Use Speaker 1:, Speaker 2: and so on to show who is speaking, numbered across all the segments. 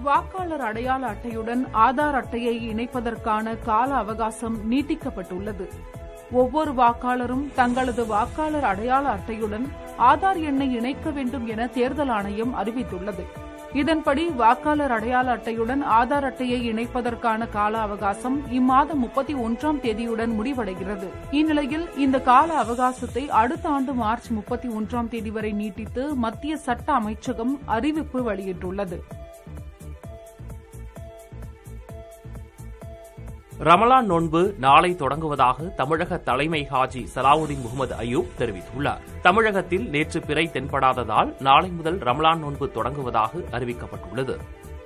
Speaker 1: வாக்காளர் அடையாள அட்டையுடன் ஆதார் அட்டையை இணைப்பதற்கான கால அவகாசம் நீட்டிக்கப்பட்டுள்ளது ஒவ்வொரு வாக்காளரும் தங்களது வாக்காளர் அடையாள அட்டையுடன் ஆதார் எண்ணை இணைக்க வேண்டும் என தேர்தல் ஆணையம் அறிவித்துள்ளது இதன்படி வாக்காளர் அடையாள அட்டையுடன் ஆதார் அட்டையை இணைப்பதற்கான கால அவகாசம் இம்மாதம் முப்பத்தி ஒன்றாம் தேதியுடன் முடிவடைகிறது இந்நிலையில் இந்த கால அவகாசத்தை அடுத்த ஆண்டு மார்ச் முப்பத்தி ஒன்றாம் தேதி வரை நீட்டித்து மத்திய சட்ட அமைச்சகம் அறிவிப்பு வெளியிட்டுள்ளது
Speaker 2: ரமலான் நோன்பு நாளை தொடங்குவதாக தமிழக தலைமை ஹாஜி சலாவுதீன் முகமது அயூப் தெரிவித்துள்ளார் தமிழகத்தில் நேற்று பிறை தென்படாததால் நாளை முதல் ரமலான் நோன்பு தொடங்குவதாக அறிவிக்கப்பட்டுள்ளது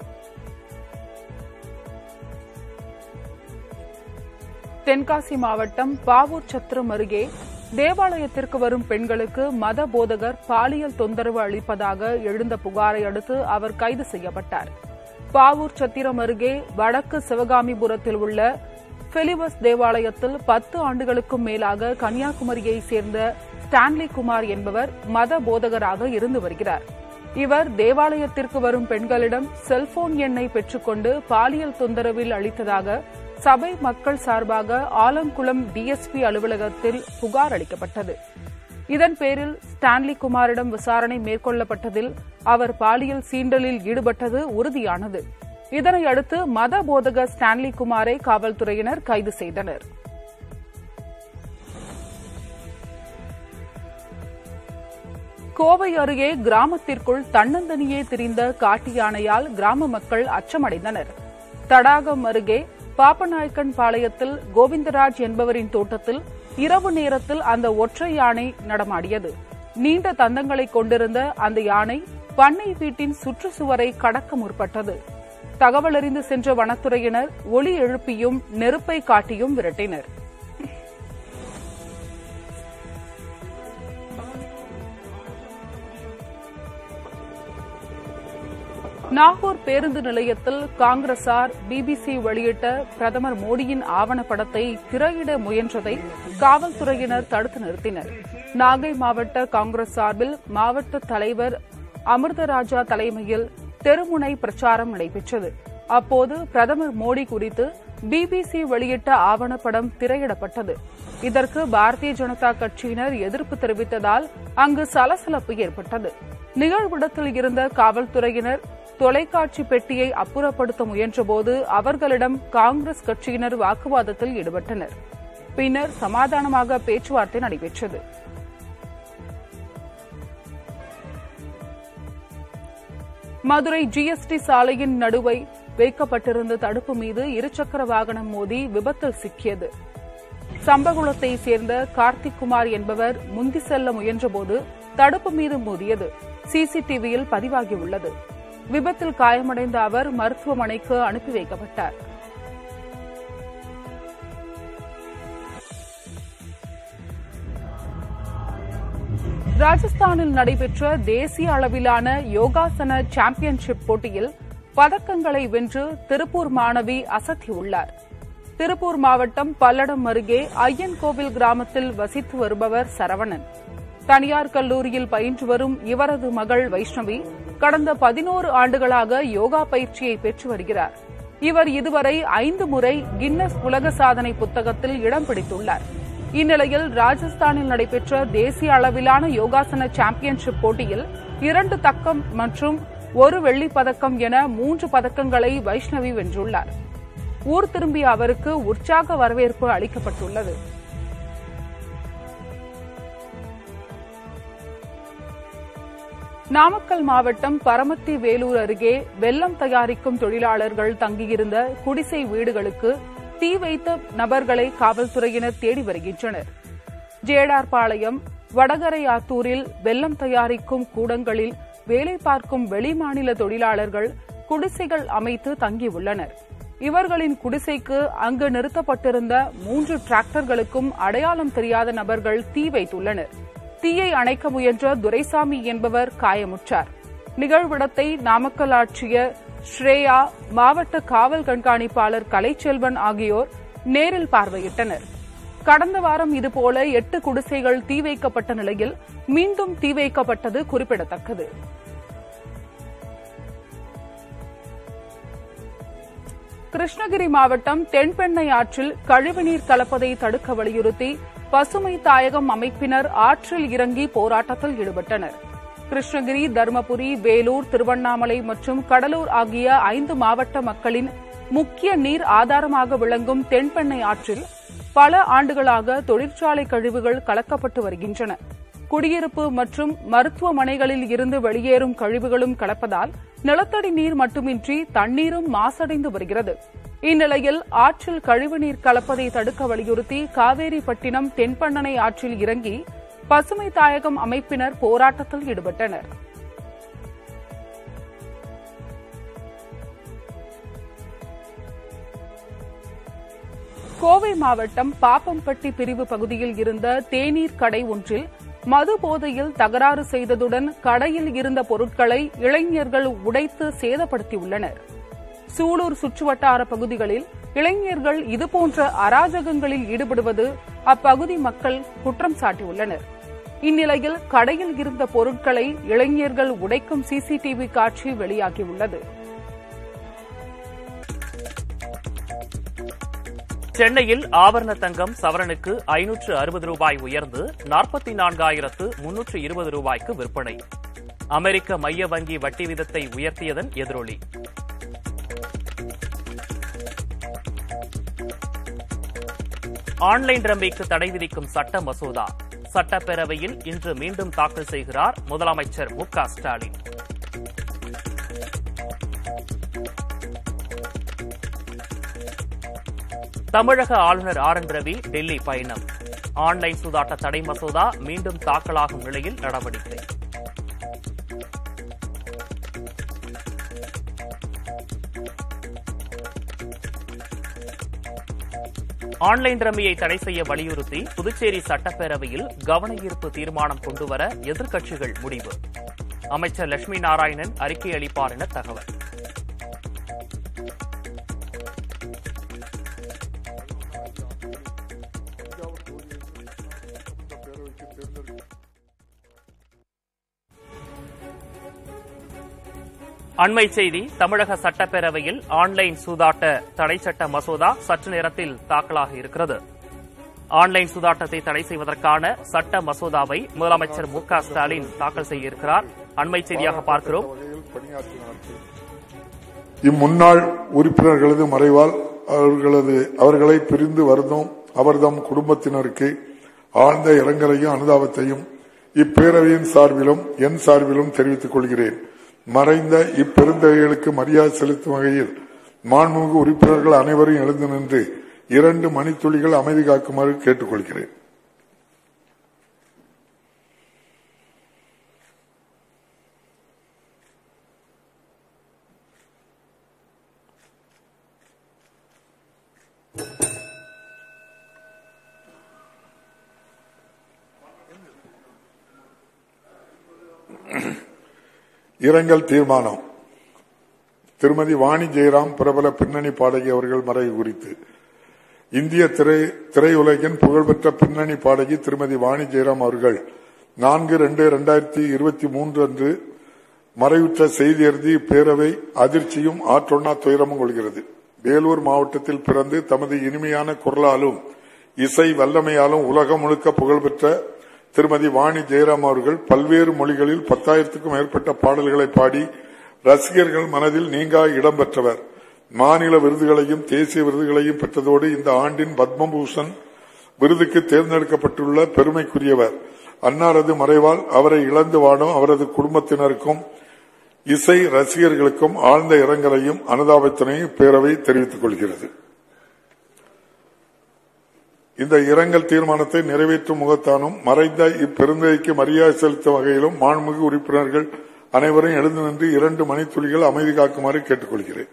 Speaker 1: தென்காசி மாவட்டம் பாவூர் சத்திரம் அருகே தேவாலயத்திற்கு வரும் பெண்களுக்கு மத போதகர் பாலியல் தொந்தரவு அளிப்பதாக எழுந்த புகாரை அடுத்து அவர் கைது செய்யப்பட்டார் பாவூர் சத்திரம் அருகே வடக்கு சிவகாமிபுரத்தில் உள்ள பிலிபஸ் தேவாலயத்தில் பத்து ஆண்டுகளுக்கும் மேலாக கன்னியாகுமரியைச் சேர்ந்த ஸ்டான்லி குமார் என்பவர் மத போதகராக இருந்து வருகிறார் இவர் தேவாலயத்திற்கு வரும் பெண்களிடம் செல்போன் எண்ணை பெற்றுக்கொண்டு பாலியல் தொந்தரவில் அளித்ததாக சபை மக்கள் சார்பாக ஆலங்குளம் டிஎஸ்பி அலுவலகத்தில் புகார் அளிக்கப்பட்டது இதன் பேரில் ஸ்டான்லி குமாரிடம் விசாரணை மேற்கொள்ளப்பட்டதில் அவர் பாலியல் சீண்டலில் ஈடுபட்டது உறுதியானது இதனை அடுத்து மத போதகர் ஸ்டான்லி குமாரை காவல்துறையினர் கைது செய்தனர் கோவை அருகே கிராமத்திற்குள் தன்னந்தனியே திரிந்த காட்டு யானையால் கிராம மக்கள் அச்சமடைந்தனர் தடாகம் அருகே பாப்பநாயக்கன் பாளையத்தில் கோவிந்தராஜ் என்பவரின் தோட்டத்தில் இரவு நேரத்தில் அந்த ஒற்றை யானை நடமாடியது நீண்ட தந்தங்களை கொண்டிருந்த அந்த யானை பண்ணை வீட்டின் சுற்றுச்சுவரை கடக்க முற்பட்டது தகவலறிந்து சென்ற வனத்துறையினர் ஒலி எழுப்பியும் நெருப்பை காட்டியும் விரட்டினர் நாகூர் பேருந்து நிலையத்தில் காங்கிரசார் பிபிசி வெளியிட்ட பிரதமர் மோடியின் ஆவணப்படத்தை திரையிட முயன்றதை காவல்துறையினர் தடுத்து நிறுத்தினர் நாகை மாவட்ட காங்கிரஸ் சார்பில் மாவட்ட தலைவர் அமிர்தராஜா தலைமையில் தெருமுனை பிரச்சாரம் நடைபெற்றது அப்போது பிரதமர் மோடி குறித்து பிபிசி வெளியிட்ட ஆவணப்படம் திரையிடப்பட்டது இதற்கு பாரதிய ஜனதா கட்சியினர் எதிர்ப்பு தெரிவித்ததால் அங்கு சலசலப்பு ஏற்பட்டது நிகழ்விடத்தில் இருந்த காவல்துறையினர் தொலைக்காட்சி பெட்டியை அப்புறப்படுத்த முயன்றபோது அவர்களிடம் காங்கிரஸ் கட்சியினர் வாக்குவாதத்தில் ஈடுபட்டனர் பின்னர் சமாதானமாக பேச்சுவார்த்தை நடைபெற்றது மதுரை ஜிஎஸ்டி சாலையின் நடுவை வைக்கப்பட்டிருந்த தடுப்பு மீது இருசக்கர வாகனம் மோதி விபத்தில் சிக்கியது சம்பகுளத்தை சேர்ந்த கார்த்திக் குமார் என்பவர் முந்தி செல்ல முயன்றபோது தடுப்பு மீது மோதியது சிசிடிவியில் பதிவாகியுள்ளது விபத்தில் காயமடைந்த அவர் மருத்துவமனைக்கு அனுப்பி வைக்கப்பட்டார் ராஜஸ்தானில் நடைபெற்ற தேசிய அளவிலான யோகாசன சாம்பியன்ஷிப் போட்டியில் பதக்கங்களை வென்று திருப்பூர் மாணவி அசத்தியுள்ளார் திருப்பூர் மாவட்டம் பல்லடம் அருகே ஐயன்கோவில் கிராமத்தில் வசித்து வருபவர் சரவணன் தனியார் கல்லூரியில் பயின்று வரும் இவரது மகள் வைஷ்ணவி கடந்த பதினோரு ஆண்டுகளாக யோகா பயிற்சியை பெற்று வருகிறார் இவர் இதுவரை ஐந்து முறை கின்னஸ் உலக சாதனை புத்தகத்தில் இடம் பிடித்துள்ளார் இந்நிலையில் ராஜஸ்தானில் நடைபெற்ற தேசிய அளவிலான யோகாசன சாம்பியன்ஷிப் போட்டியில் இரண்டு தக்கம் மற்றும் ஒரு வெள்ளிப் பதக்கம் என மூன்று பதக்கங்களை வைஷ்ணவி வென்றுள்ளார் ஊர் திரும்பிய அவருக்கு உற்சாக வரவேற்பு அளிக்கப்பட்டுள்ளது நாமக்கல் மாவட்டம் பரமத்தி வேலூர் அருகே வெள்ளம் தயாரிக்கும் தொழிலாளர்கள் தங்கியிருந்த குடிசை வீடுகளுக்கு தீ வைத்த நபர்களை காவல்துறையினர் தேடி வருகின்றனர் ஜேடார்பாளையம் வடகரை ஆத்தூரில் வெள்ளம் தயாரிக்கும் கூடங்களில் வேலை பார்க்கும் வெளிமாநில தொழிலாளர்கள் குடிசைகள் அமைத்து தங்கியுள்ளனர் இவர்களின் குடிசைக்கு அங்கு நிறுத்தப்பட்டிருந்த மூன்று டிராக்டர்களுக்கும் அடையாளம் தெரியாத நபர்கள் தீ வைத்துள்ளனர் தீயை அணைக்க முயன்ற துரைசாமி என்பவர் காயமுற்றார் நிகழ்விடத்தை நாமக்கல் ஆட்சியர் ஸ்ரேயா மாவட்ட காவல் கண்காணிப்பாளர் கலைச்செல்வன் ஆகியோர் நேரில் பார்வையிட்டனர் கடந்த வாரம் இதுபோல எட்டு குடிசைகள் தீ வைக்கப்பட்ட நிலையில் மீண்டும் தீ வைக்கப்பட்டது குறிப்பிடத்தக்கது கிருஷ்ணகிரி மாவட்டம் தென்பெண்ணை ஆற்றில் கழிவுநீர் கலப்பதை தடுக்க வலியுறுத்தி பசுமை தாயகம் அமைப்பினர் ஆற்றில் இறங்கி போராட்டத்தில் ஈடுபட்டனர் கிருஷ்ணகிரி தருமபுரி வேலூர் திருவண்ணாமலை மற்றும் கடலூர் ஆகிய ஐந்து மாவட்ட மக்களின் முக்கிய நீர் ஆதாரமாக விளங்கும் தென்பெண்ணை ஆற்றில் பல ஆண்டுகளாக தொழிற்சாலை கழிவுகள் கலக்கப்பட்டு வருகின்றன குடியிருப்பு மற்றும் மருத்துவமனைகளில் இருந்து வெளியேறும் கழிவுகளும் கலப்பதால் நிலத்தடி நீர் மட்டுமின்றி தண்ணீரும் மாசடைந்து வருகிறது இந்நிலையில் ஆற்றில் கழிவுநீர் கலப்பதை தடுக்க வலியுறுத்தி காவேரிப்பட்டினம் தென்பண்ணனை ஆற்றில் இறங்கி பசுமை தாயகம் அமைப்பினர் போராட்டத்தில் ஈடுபட்டனர் கோவை மாவட்டம் பாப்பம்பட்டி பிரிவு பகுதியில் இருந்த தேநீர் கடை ஒன்றில் மது போதையில் தகராறு செய்ததுடன் கடையில் இருந்த பொருட்களை இளைஞர்கள் உடைத்து சேதப்படுத்தியுள்ளனர் சூலூர் சுற்றுவட்டார பகுதிகளில் இளைஞர்கள் இதுபோன்ற அராஜகங்களில் ஈடுபடுவது அப்பகுதி மக்கள் குற்றம் சாட்டியுள்ளனர் இந்நிலையில் கடையில் இருந்த பொருட்களை இளைஞர்கள் உடைக்கும் சிசிடிவி காட்சி வெளியாகியுள்ளது
Speaker 2: சென்னையில் ஆபரண தங்கம் சவரனுக்கு ஐநூற்று அறுபது ரூபாய் உயர்ந்து நாற்பத்தி நான்காயிரத்து முன்னூற்று இருபது ரூபாய்க்கு விற்பனை அமெரிக்க மைய வங்கி வட்டி விதத்தை உயர்த்தியதன் எதிரொலி ஆன்லைன் ரம்மிக்கு தடை விதிக்கும் சட்ட மசோதா சட்டப்பேரவையில் இன்று மீண்டும் தாக்கல் செய்கிறார் முதலமைச்சர் மு க ஸ்டாலின் தமிழக ஆளுநர் ஆர் என் ரவி டெல்லி பயணம் ஆன்லைன் சூதாட்ட தடை மசோதா மீண்டும் தாக்கலாகும் நிலையில் நடவடிக்கை ஆன்லைன் ரம்மியை தடை செய்ய வலியுறுத்தி புதுச்சேரி சட்டப்பேரவையில் கவன ஈர்ப்பு தீர்மானம் கொண்டுவர எதிர்க்கட்சிகள் முடிவு அமைச்சர் லட்சுமி நாராயணன் அறிக்கை அளிப்பார் என தகவல் அண்மை செய்தி தமிழக சட்டப்பேரவையில் ஆன்லைன் சூதாட்ட தடை சட்ட மசோதா சற்று நேரத்தில் தாக்கலாக இருக்கிறது ஆன்லைன் சூதாட்டத்தை தடை செய்வதற்கான சட்ட மசோதாவை முதலமைச்சர் மு க ஸ்டாலின் தாக்கல் செய்ய இருக்கிறார் அண்மை செய்தியாக பார்க்கிறோம்
Speaker 3: இம்முன்னாள் உறுப்பினர்களது மறைவால் அவர்களது அவர்களை பிரிந்து வருந்தும் அவர்தம் குடும்பத்தினருக்கு ஆழ்ந்த இரங்கலையும் அனுதாபத்தையும் இப்பேரவையின் சார்பிலும் என் சார்பிலும் தெரிவித்துக் கொள்கிறேன் மறைந்த இப்பெருந்தகைகளுக்கு மரியாதை செலுத்தும் வகையில் மாண்புமிகு உறுப்பினர்கள் அனைவரும் எழுந்து நின்று இரண்டு மணித்துளிகள் அமைதி காக்குமாறு கேட்டுக்கொள்கிறேன் இரங்கல் தீர்மானம் திருமதி வாணி ஜெயராம் பிரபல பின்னணி பாடகி அவர்கள் மறைவு குறித்து இந்திய திரை திரையுலகின் புகழ்பெற்ற பின்னணி பாடகி திருமதி வாணி ஜெயராம் அவர்கள் நான்கு ரெண்டு இரண்டாயிரத்தி இருபத்தி மூன்று அன்று மறைவுற்ற செய்தி அறிந்து இப்பேரவை அதிர்ச்சியும் ஆற்றொன்னா துயரமும் கொள்கிறது வேலூர் மாவட்டத்தில் பிறந்து தமது இனிமையான குரலாலும் இசை வல்லமையாலும் உலகம் முழுக்க புகழ்பெற்ற திருமதி வாணி ஜெயராம் அவர்கள் பல்வேறு மொழிகளில் பத்தாயிரத்துக்கும் மேற்பட்ட பாடல்களை பாடி ரசிகர்கள் மனதில் நீங்கா இடம்பெற்றவர் மாநில விருதுகளையும் தேசிய விருதுகளையும் பெற்றதோடு இந்த ஆண்டின் பத்மபூஷன் விருதுக்கு தேர்ந்தெடுக்கப்பட்டுள்ள பெருமைக்குரியவர் அன்னாரது மறைவால் அவரை இழந்து வாடும் அவரது குடும்பத்தினருக்கும் இசை ரசிகர்களுக்கும் ஆழ்ந்த இரங்கலையும் அனுதாபத்தினையும் பேரவை தெரிவித்துக் கொள்கிறது இந்த இரங்கல் தீர்மானத்தை நிறைவேற்றும் முகத்தானும் மறைந்த இப்பெருந்தைக்கு மரியாதை செலுத்தும் வகையிலும் மாண்புமிகு உறுப்பினர்கள் அனைவரும் எழுந்து நின்று இரண்டு மணித்துளிகள் அமைதி காக்குமாறு கேட்டுக்கொள்கிறேன்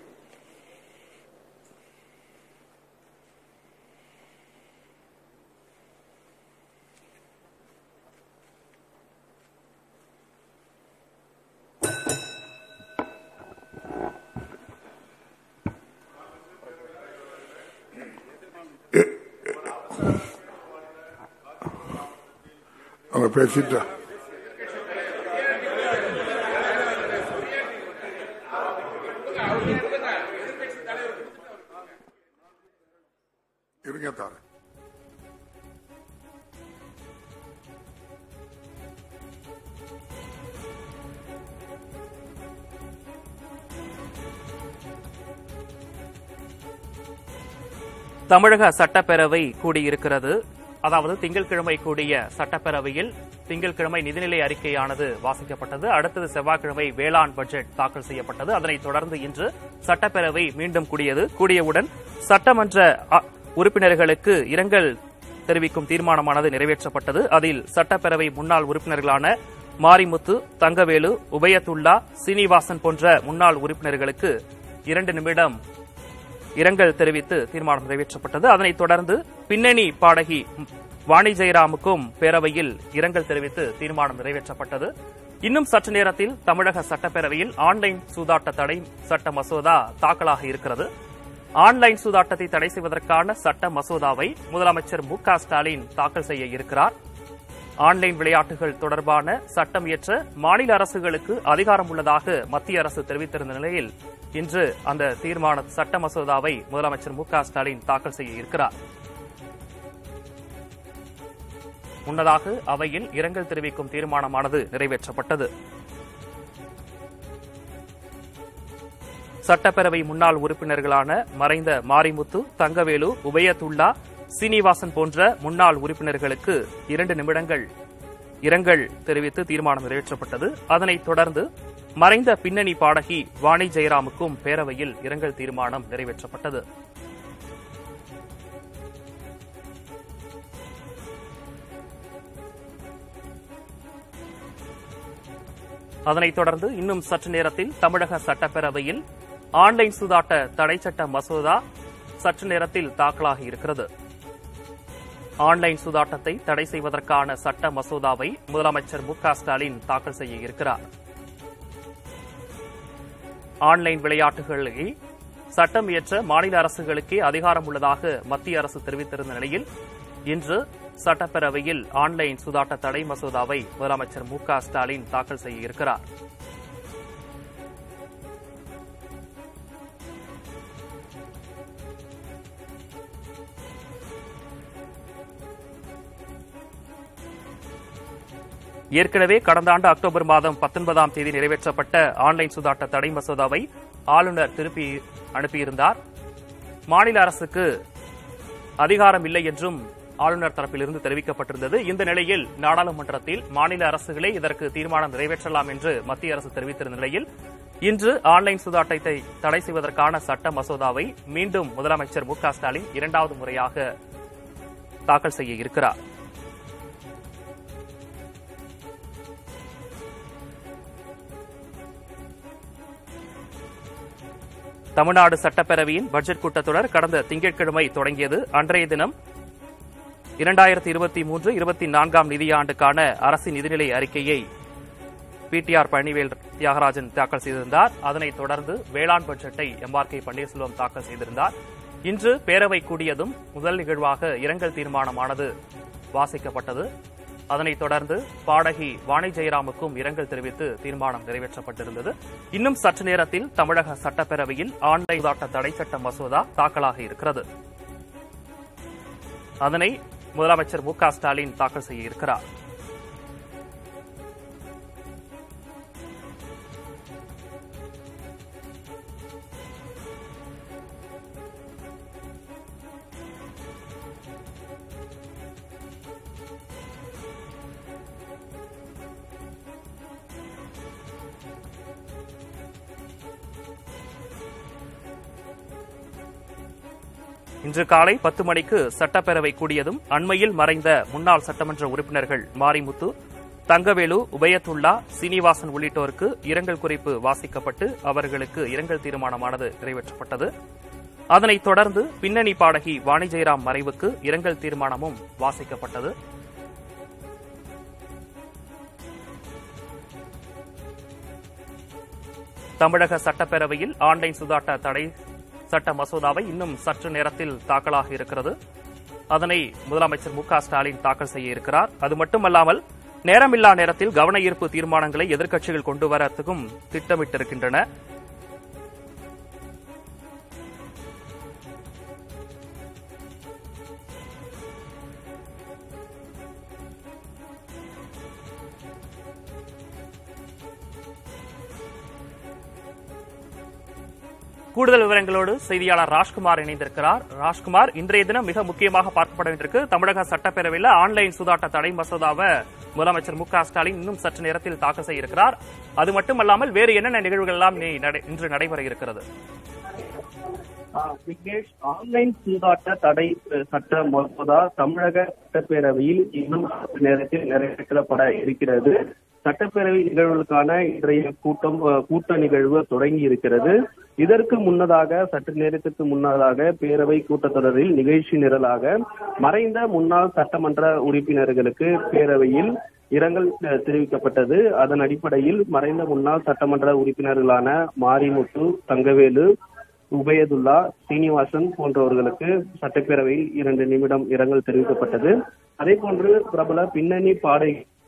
Speaker 3: அவங்க பேசிட்டா இருங்க தாரேன்
Speaker 2: தமிழக சட்டப்பேரவை கூடியிருக்கிறது அதாவது திங்கட்கிழமை கூடிய சட்டப்பேரவையில் திங்கட்கிழமை நிதிநிலை அறிக்கையானது வாசிக்கப்பட்டது அடுத்தது செவ்வாய்க்கிழமை வேளாண் பட்ஜெட் தாக்கல் செய்யப்பட்டது அதனைத் தொடர்ந்து இன்று சட்டப்பேரவை மீண்டும் கூடியது கூடியவுடன் சட்டமன்ற அ, உறுப்பினர்களுக்கு இரங்கல் தெரிவிக்கும் தீர்மானமானது நிறைவேற்றப்பட்டது அதில் சட்டப்பேரவை முன்னாள் உறுப்பினர்களான மாரிமுத்து தங்கவேலு உபயத்துல்லா சீனிவாசன் போன்ற முன்னாள் உறுப்பினர்களுக்கு இரண்டு நிமிடம் இரங்கல் தெரிவித்து தீர்மானம் நிறைவேற்றப்பட்டது அதனைத் தொடர்ந்து பின்னணி பாடகி வாணி ஜெயராமுக்கும் பேரவையில் இரங்கல் தெரிவித்து தீர்மானம் நிறைவேற்றப்பட்டது இன்னும் சற்று நேரத்தில் தமிழக சட்டப்பேரவையில் ஆன்லைன் சூதாட்ட தடை சட்ட மசோதா தாக்கலாக இருக்கிறது ஆன்லைன் சூதாட்டத்தை தடை செய்வதற்கான சட்ட மசோதாவை முதலமைச்சர் மு க ஸ்டாலின் தாக்கல் செய்ய இருக்கிறார் ஆன்லைன் விளையாட்டுகள் தொடர்பான சட்டம் இயற்ற மாநில அரசுகளுக்கு அதிகாரம் உள்ளதாக மத்திய அரசு தெரிவித்திருந்த நிலையில் இன்று அந்த தீர்மான சட்ட மசோதாவை முதலமைச்சர் மு க ஸ்டாலின் தாக்கல் செய்ய இருக்கிறார் முன்னதாக அவையில் இரங்கல் தெரிவிக்கும் தீர்மானமானது நிறைவேற்றப்பட்டது சட்டப்பேரவை முன்னாள் உறுப்பினர்களான மறைந்த மாரிமுத்து தங்கவேலு உபயத்துல்லா சீனிவாசன் போன்ற முன்னாள் உறுப்பினர்களுக்கு இரண்டு நிமிடங்கள் இரங்கல் தெரிவித்து தீர்மானம் நிறைவேற்றப்பட்டது அதனைத் தொடர்ந்து மறைந்த பின்னணி பாடகி வாணி ஜெயராமுக்கும் பேரவையில் இரங்கல் தீர்மானம் நிறைவேற்றப்பட்டது அதனைத் தொடர்ந்து இன்னும் சற்று நேரத்தில் தமிழக சட்டப்பேரவையில் ஆன்லைன் சூதாட்ட தடை சட்ட மசோதா சற்று நேரத்தில் தாக்கலாக இருக்கிறது ஆன்லைன் சூதாட்டத்தை தடை செய்வதற்கான சட்ட மசோதாவை முதலமைச்சர் மு க ஸ்டாலின் தாக்கல் செய்ய இருக்கிறார் ஆன்லைன் விளையாட்டுகளை சட்டம் இயற்ற மாநில அரசுகளுக்கே அதிகாரம் உள்ளதாக மத்திய அரசு தெரிவித்திருந்த நிலையில் இன்று சட்டப்பேரவையில் ஆன்லைன் சூதாட்ட தடை மசோதாவை முதலமைச்சர் மு க ஸ்டாலின் தாக்கல் செய்ய இருக்கிறார் ஏற்கனவே கடந்த ஆண்டு அக்டோபர் மாதம் பத்தொன்பதாம் தேதி நிறைவேற்றப்பட்ட ஆன்லைன் சூதாட்ட தடை மசோதாவை ஆளுநர் திருப்பி அனுப்பியிருந்தார் மாநில அரசுக்கு அதிகாரம் இல்லை என்றும் ஆளுநர் தரப்பிலிருந்து தெரிவிக்கப்பட்டிருந்தது இந்த நிலையில் நாடாளுமன்றத்தில் மாநில அரசுகளே இதற்கு தீர்மானம் நிறைவேற்றலாம் என்று மத்திய அரசு தெரிவித்திருந்த நிலையில் இன்று ஆன்லைன் சூதாட்டத்தை தடை செய்வதற்கான சட்ட மசோதாவை மீண்டும் முதலமைச்சர் மு க ஸ்டாலின் இரண்டாவது முறையாக தாக்கல் செய்ய இருக்கிறார் தமிழ்நாடு சட்டப்பேரவையின் பட்ஜெட் கூட்டத்தொடர் கடந்த திங்கட்கிழமை தொடங்கியது அன்றைய தினம் இரண்டாயிரத்தி இருபத்தி மூன்று இருபத்தி நான்காம் நிதியாண்டுக்கான அரசின் நிதிநிலை அறிக்கையை பிடிஆர் பழனிவேல் தியாகராஜன் தாக்கல் செய்திருந்தார் அதனைத் தொடர்ந்து வேளாண் பட்ஜெட்டை எம் ஆர் கே பன்னீர்செல்வம் தாக்கல் செய்திருந்தார் இன்று பேரவை கூடியதும் முதல் நிகழ்வாக இரங்கல் தீர்மானமானது வாசிக்கப்பட்டது அதனைத் தொடர்ந்து பாடகி வாணி ஜெயராமுக்கும் இரங்கல் தெரிவித்து தீர்மானம் நிறைவேற்றப்பட்டிருந்தது இன்னும் சற்று நேரத்தில் தமிழக சட்டப்பேரவையில் ஆன்லைன் சூதாட்ட தடை சட்ட மசோதா தாக்கலாக இருக்கிறது அதனை முதலமைச்சர் மு க ஸ்டாலின் தாக்கல் செய்ய இருக்கிறார் இன்று காலை பத்து மணிக்கு சட்டப்பேரவை கூடியதும் அண்மையில் மறைந்த முன்னாள் சட்டமன்ற உறுப்பினர்கள் மாரிமுத்து தங்கவேலு உபயத்துல்லா சீனிவாசன் உள்ளிட்டோருக்கு இரங்கல் குறிப்பு வாசிக்கப்பட்டு அவர்களுக்கு இரங்கல் தீர்மானமானது நிறைவேற்றப்பட்டது அதனைத் தொடர்ந்து பின்னணி பாடகி வாணி ஜெயராம் மறைவுக்கு இரங்கல் தீர்மானமும் வாசிக்கப்பட்டது தமிழக சட்டப்பேரவையில் ஆன்லைன் சூதாட்ட தடை சட்ட மசோதாவை இன்னும் சற்று நேரத்தில் தாக்கலாக இருக்கிறது அதனை முதலமைச்சர் மு க ஸ்டாலின் தாக்கல் செய்ய இருக்கிறார் அது மட்டுமல்லாமல் நேரமில்லா நேரத்தில் கவன ஈர்ப்பு தீர்மானங்களை எதிர்க்கட்சிகள் கொண்டு வரத்துக்கும் திட்டமிட்டிருக்கின்றன கூடுதல் விவரங்களோடு செய்தியாளர் ராஜ்குமார் இணைந்திருக்கிறார் ராஜ்குமார் இன்றைய தினம் மிக முக்கியமாக பார்க்கப்பட வேண்டியிருக்கு தமிழக சட்டப்பேரவையில் ஆன்லைன் சூதாட்ட தடை மசோதாவை முதலமைச்சர் மு க ஸ்டாலின் இன்னும் சற்று நேரத்தில் தாக்கல் செய்ய இருக்கிறார் அது மட்டுமல்லாமல் வேறு என்னென்ன நிகழ்வுகள் எல்லாம் நீ நடை- இன்று நடைபெற இருக்கிறது
Speaker 4: ஆஹ் விக்னேஷ் ஆன்லைன் சூதாட்ட தடை அஹ், சட்ட மசோதா தமிழக சட்டப்பேரவையில் இன்னும் சற்று நேரத்தில் நிறைவேற்றப்பட இருக்கிறது சட்டப்பேரவை நிகழ்வுகளுக்கான இன்றைய கூட்டம் அஹ், கூட்ட நிகழ்வு தொடங்கி இருக்கிறது இதற்கு முன்னதாக சற்று நேரத்திற்கு முன்னதாக பேரவை கூட்டத்தொடரில் நிகழ்ச்சி நிரலாக மறைந்த முன்னாள் சட்டமன்ற உறுப்பினர்களுக்கு பேரவையில் இரங்கல் அஹ், தெரிவிக்கப்பட்டது அதன் அடிப்படையில் மறைந்த முன்னாள் சட்டமன்ற உறுப்பினர்களான மாரிமுத்து தங்கவேலு உபயதுல்லா சீனிவாசன் போன்றவர்களுக்கு சட்டப்பேரவையில் இரண்டு நிமிடம் இரங்கல் தெரிவிக்கப்பட்டது அதே போன்று பிரபல பின்னணி பாடை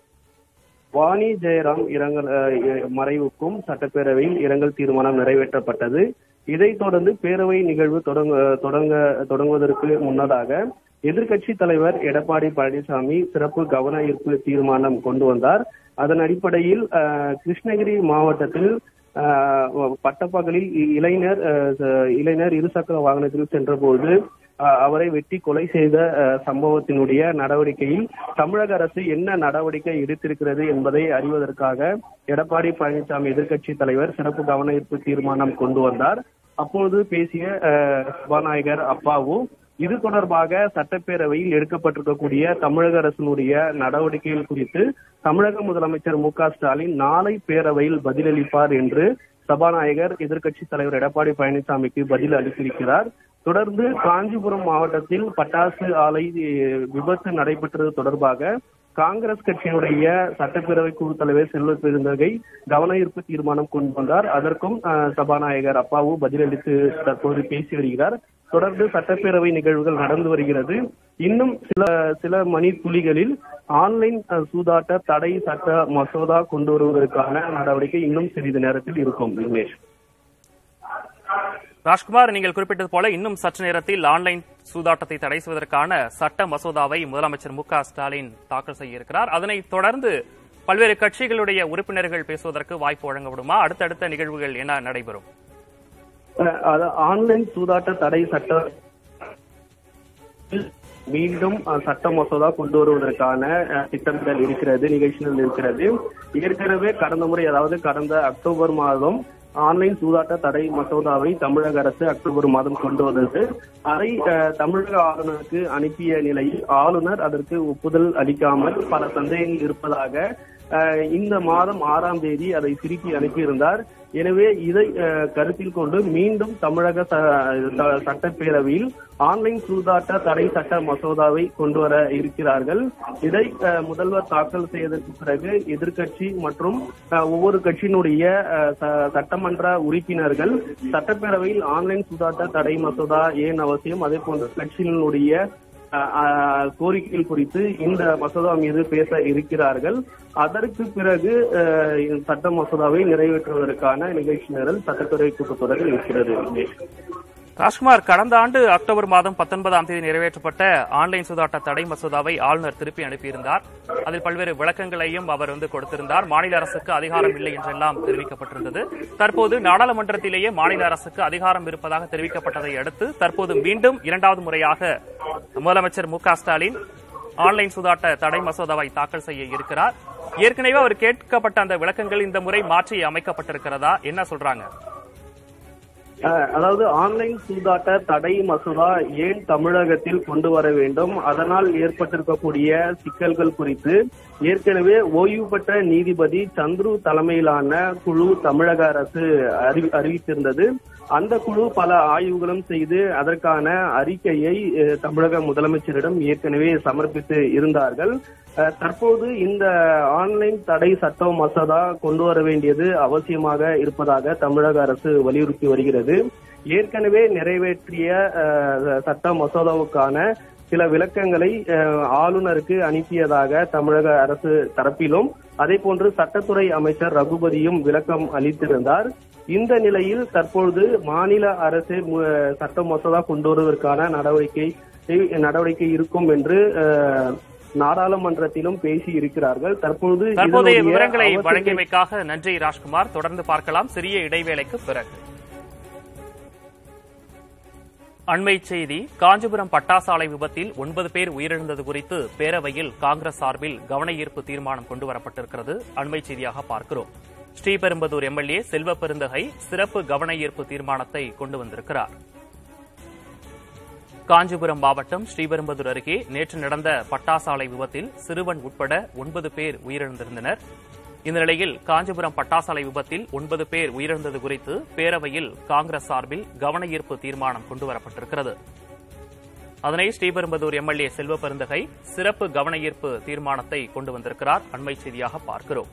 Speaker 4: வாணி ஜெயராம் இரங்கல் அஹ், மறைவுக்கும் சட்டப்பேரவையில் இரங்கல் தீர்மானம் நிறைவேற்றப்பட்டது இதைத் தொடர்ந்து பேரவை நிகழ்வு தொடங்க தொடங்க தொடங்குவதற்கு முன்னதாக எதிர்க்கட்சி தலைவர் எடப்பாடி பழனிசாமி சிறப்பு கவன ஈர்ப்பு தீர்மானம் கொண்டு வந்தார் அதன் அடிப்படையில் அஹ், கிருஷ்ணகிரி மாவட்டத்தில் ஆஹ் பட்டப்பகலில் இ- இளைஞர் ஆஹ் ச- இளைஞர் இருசக்கர வாகனத்தில் சென்றபோது ஆஹ் அவரை வெட்டி கொலை செய்த ஆஹ் சம்பவத்தினுடைய நடவடிக்கையில் தமிழக அரசு என்ன நடவடிக்கை எடுத்திருக்கிறது என்பதை அறிவதற்காக எடப்பாடி பழனிசாமி எதிர்க்கட்சி தலைவர் சிறப்பு கவன ஈர்ப்பு தீர்மானம் கொண்டு வந்தார் அப்பொழுது பேசிய ஆஹ் சபாநாயகர் அப்பாவு இது தொடர்பாக சட்டப்பேரவையில் எடுக்கப்பட்டிருக்கக்கூடிய தமிழக அரசினுடைய நடவடிக்கைகள் குறித்து தமிழக முதலமைச்சர் மு க ஸ்டாலின் நாளை பேரவையில் பதிலளிப்பார் என்று சபாநாயகர் எதிர்க்கட்சி தலைவர் எடப்பாடி பழனிசாமிக்கு பதில் அளித்திருக்கிறார் தொடர்ந்து காஞ்சிபுரம் மாவட்டத்தில் பட்டாசு ஆலை அஹ், விபத்து நடைபெற்றது தொடர்பாக காங்கிரஸ் கட்சியினுடைய சட்டப்பேரவை குழு தலைவர் செல்வ பெருந்தகை கவன ஈர்ப்பு தீர்மானம் கொண்டு வந்தார் அதற்கும் அஹ், சபாநாயகர் அப்பாவு பதிலளித்து தற்போது பேசி வருகிறார் தொடர்ந்து சட்டப்பேரவை நிகழ்வுகள் நடந்து வருகிறது இன்னும் சில சில மணி துளிகளில் ஆன்லைன் அஹ், சூதாட்ட தடை சட்ட மசோதா கொண்டு வருவதற்கான நடவடிக்கை இன்னும் சிறிது நேரத்தில் இருக்கும் விக்னேஷ்
Speaker 2: ராஜ்குமார் நீங்கள் குறிப்பிட்டது போல இன்னும் சற்று நேரத்தில் ஆன்லைன் சூதாட்டத்தை தடை செய்வதற்கான சட்ட மசோதாவை முதலமைச்சர் மு க ஸ்டாலின் தாக்கல் செய்ய இருக்கிறார் அதனைத் தொடர்ந்து பல்வேறு கட்சிகளுடைய உறுப்பினர்கள் பேசுவதற்கு வாய்ப்பு வழங்கப்படுமா அடுத்தடுத்த நிகழ்வுகள் என்ன நடைபெறும்
Speaker 4: அஹ், அது ஆன்லைன் சூதாட்ட தடை சட்ட மீண்டும் அஹ், சட்ட மசோதா கொண்டு வருவதற்கான அஹ், திட்டமிடல் இருக்கிறது நிகழ்ச்சிகள் இருக்கிறது ஏற்கனவே கடந்த முறை அதாவது கடந்த அக்டோபர் மாதம் ஆன்லைன் சூதாட்ட தடை மசோதாவை தமிழக அரசு அக்டோபர் மாதம் கொண்டு வந்தது அதை அஹ், தமிழக ஆளுநருக்கு அனுப்பிய நிலையில் ஆளுநர் அதற்கு ஒப்புதல் அளிக்காமல் பல சந்தேகங்கள் இருப்பதாக அஹ், இந்த மாதம் ஆறாம் தேதி அதை திருப்பி அனுப்பியிருந்தார் எனவே இதை அஹ், கருத்தில் கொண்டு மீண்டும் தமிழக ச- ச- சட்டப்பேரவையில் ஆன்லைன் சூதாட்ட தடை சட்ட மசோதாவை கொண்டு வர இருக்கிறார்கள் இதை அஹ், முதல்வர் தாக்கல் செய்ததற்கு பிறகு எதிர்க்கட்சி மற்றும் அஹ், ஒவ்வொரு கட்சியினுடைய அஹ், ச- சட்டமன்ற உறுப்பினர்கள் சட்டப்பேரவையில் ஆன்லைன் சூதாட்ட தடை மசோதா ஏன் அவசியம் அதே போன்ற கட்சியினுடைய அஹ், அஹ், கோரிக்கைகள் குறித்து இந்த மசோதா மீது பேச இருக்கிறார்கள் அதற்கு பிறகு அஹ், இந்த சட்ட மசோதாவை நிறைவேற்றுவதற்கான நிகழ்ச்சி நிரல் சட்டத்துறை கூட்டத்தொடரில் இருக்கிறது விக்னேஷ்.
Speaker 2: ராஜ்குமார் கடந்த ஆண்டு அக்டோபர் மாதம் பத்தொன்பதாம் தேதி நிறைவேற்றப்பட்ட ஆன்லைன் சூதாட்ட தடை மசோதாவை ஆளுநர் திருப்பி அனுப்பியிருந்தார் அதில் பல்வேறு விளக்கங்களையும் அவர் வந்து கொடுத்திருந்தார் மாநில அரசுக்கு அதிகாரம் இல்லை என்றெல்லாம் தெரிவிக்கப்பட்டிருந்தது தற்போது நாடாளுமன்றத்திலேயே மாநில அரசுக்கு அதிகாரம் இருப்பதாக தெரிவிக்கப்பட்டதை அடுத்து தற்போது மீண்டும் இரண்டாவது முறையாக முதலமைச்சர் மு க ஸ்டாலின் ஆன்லைன் சூதாட்ட தடை மசோதாவை தாக்கல் செய்ய இருக்கிறார் ஏற்கனவே அவர் கேட்கப்பட்ட அந்த விளக்கங்கள் இந்த முறை மாற்றி அமைக்கப்பட்டிருக்கிறதா என்ன சொல்றாங்க
Speaker 4: அஹ், அதாவது ஆன்லைன் சூதாட்ட தடை மசோதா ஏன் தமிழகத்தில் கொண்டு வர வேண்டும் அதனால் ஏற்பட்டிருக்கக்கூடிய சிக்கல்கள் குறித்து ஏற்கனவே ஓய்வு பெற்ற நீதிபதி சந்துரு தலைமையிலான குழு தமிழக அரசு அறிவி- அறிவித்திருந்தது அந்த குழு பல ஆய்வுகளும் செய்து அதற்கான அறிக்கையை அஹ், தமிழக முதலமைச்சரிடம் ஏற்கனவே சமர்ப்பித்து இருந்தார்கள் அஹ், தற்போது இந்த ஆன்லைன் தடை சட்ட மசோதா கொண்டு வர வேண்டியது அவசியமாக இருப்பதாக தமிழக அரசு வலியுறுத்தி வருகிறது ஏற்கனவே நிறைவேற்றிய அஹ், சட்ட மசோதாவுக்கான சில விளக்கங்களை அஹ், ஆளுநருக்கு அனுப்பியதாக தமிழக அரசு தரப்பிலும் அதே போன்று சட்டத்துறை அமைச்சர் ரகுபதியும் விளக்கம் அளித்திருந்தார் இந்த நிலையில் தற்பொழுது மாநில அரசு மு- சட்ட மசோதா கொண்டு வருவதற்கான நடவடிக்கை நடவடிக்கை இருக்கும் என்று அஹ், நாடாளுமன்றத்திலும் பேசி இருக்கிறார்கள் தற்பொழுது
Speaker 2: தற்போதைய
Speaker 4: இதனுடைய
Speaker 2: விவரங்களை
Speaker 4: அவசியத்தை-
Speaker 2: வழங்கியமைக்காக நன்றி ராஜ்குமார் தொடர்ந்து பார்க்கலாம் சிறிய இடைவேளைக்கு பிறகு அண்மை செய்தி காஞ்சிபுரம் பட்டாசாலை விபத்தில் ஒன்பது பேர் உயிரிழந்தது குறித்து பேரவையில் காங்கிரஸ் சார்பில் கவன ஈர்ப்பு தீர்மானம் கொண்டுவரப்பட்டிருக்கிறது அண்மை செய்தியாக பார்க்கிறோம் ஸ்ரீபெரும்பதூர் எம்எல்ஏ செல்வ பெருந்தகை சிறப்பு கவன ஈர்ப்பு தீர்மானத்தை கொண்டு வந்திருக்கிறார் காஞ்சிபுரம் மாவட்டம் ஸ்ரீபெரும்பதூர் அருகே நேற்று நடந்த பட்டாசாலை விபத்தில் சிறுவன் உட்பட ஒன்பது பேர் உயிரிழந்திருந்தனர் இந்த நிலையில் காஞ்சிபுரம் பட்டாசாலை விபத்தில் ஒன்பது பேர் உயிரிழந்தது குறித்து பேரவையில் காங்கிரஸ் சார்பில் கவன ஈர்ப்பு தீர்மானம் கொண்டுவரப்பட்டிருக்கிறது அதனை ஸ்ரீபெரும்பதூர் எம்எல்ஏ செல்வ பெருந்தகை சிறப்பு கவன ஈர்ப்பு தீர்மானத்தை கொண்டு வந்திருக்கிறார் அண்மை செய்தியாக பார்க்கிறோம்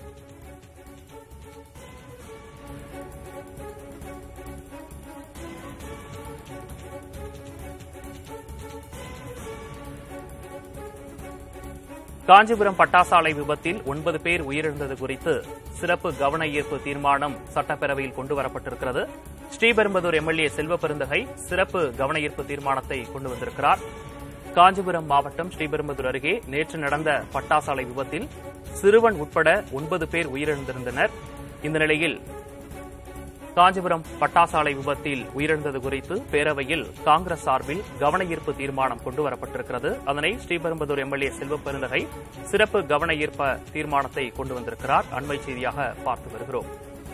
Speaker 2: காஞ்சிபுரம் பட்டாசாலை விபத்தில் ஒன்பது பேர் உயிரிழந்தது குறித்து சிறப்பு கவன ஈர்ப்பு தீர்மானம் சட்டப்பேரவையில் கொண்டுவரப்பட்டிருக்கிறது ஸ்ரீபெரும்பதூர் எம்எல்ஏ செல்வ பெருந்தகை சிறப்பு கவன ஈர்ப்பு தீர்மானத்தை கொண்டு வந்திருக்கிறார் காஞ்சிபுரம் மாவட்டம் ஸ்ரீபெரும்பதூர் அருகே நேற்று நடந்த பட்டாசாலை விபத்தில் சிறுவன் உட்பட ஒன்பது பேர் உயிரிழந்திருந்தனர் இந்த நிலையில் காஞ்சிபுரம் பட்டாசாலை விபத்தில் உயிரிழந்தது குறித்து பேரவையில் காங்கிரஸ் சார்பில் கவன ஈர்ப்பு தீர்மானம் கொண்டுவரப்பட்டிருக்கிறது அதனை ஸ்ரீபெரும்பதூர் எம்எல்ஏ செல்வ பெருந்தகை சிறப்பு கவன ஈர்ப்ப தீர்மானத்தை கொண்டு வந்திருக்கிறார் அண்மை செய்தியாக பார்த்து வருகிறோம்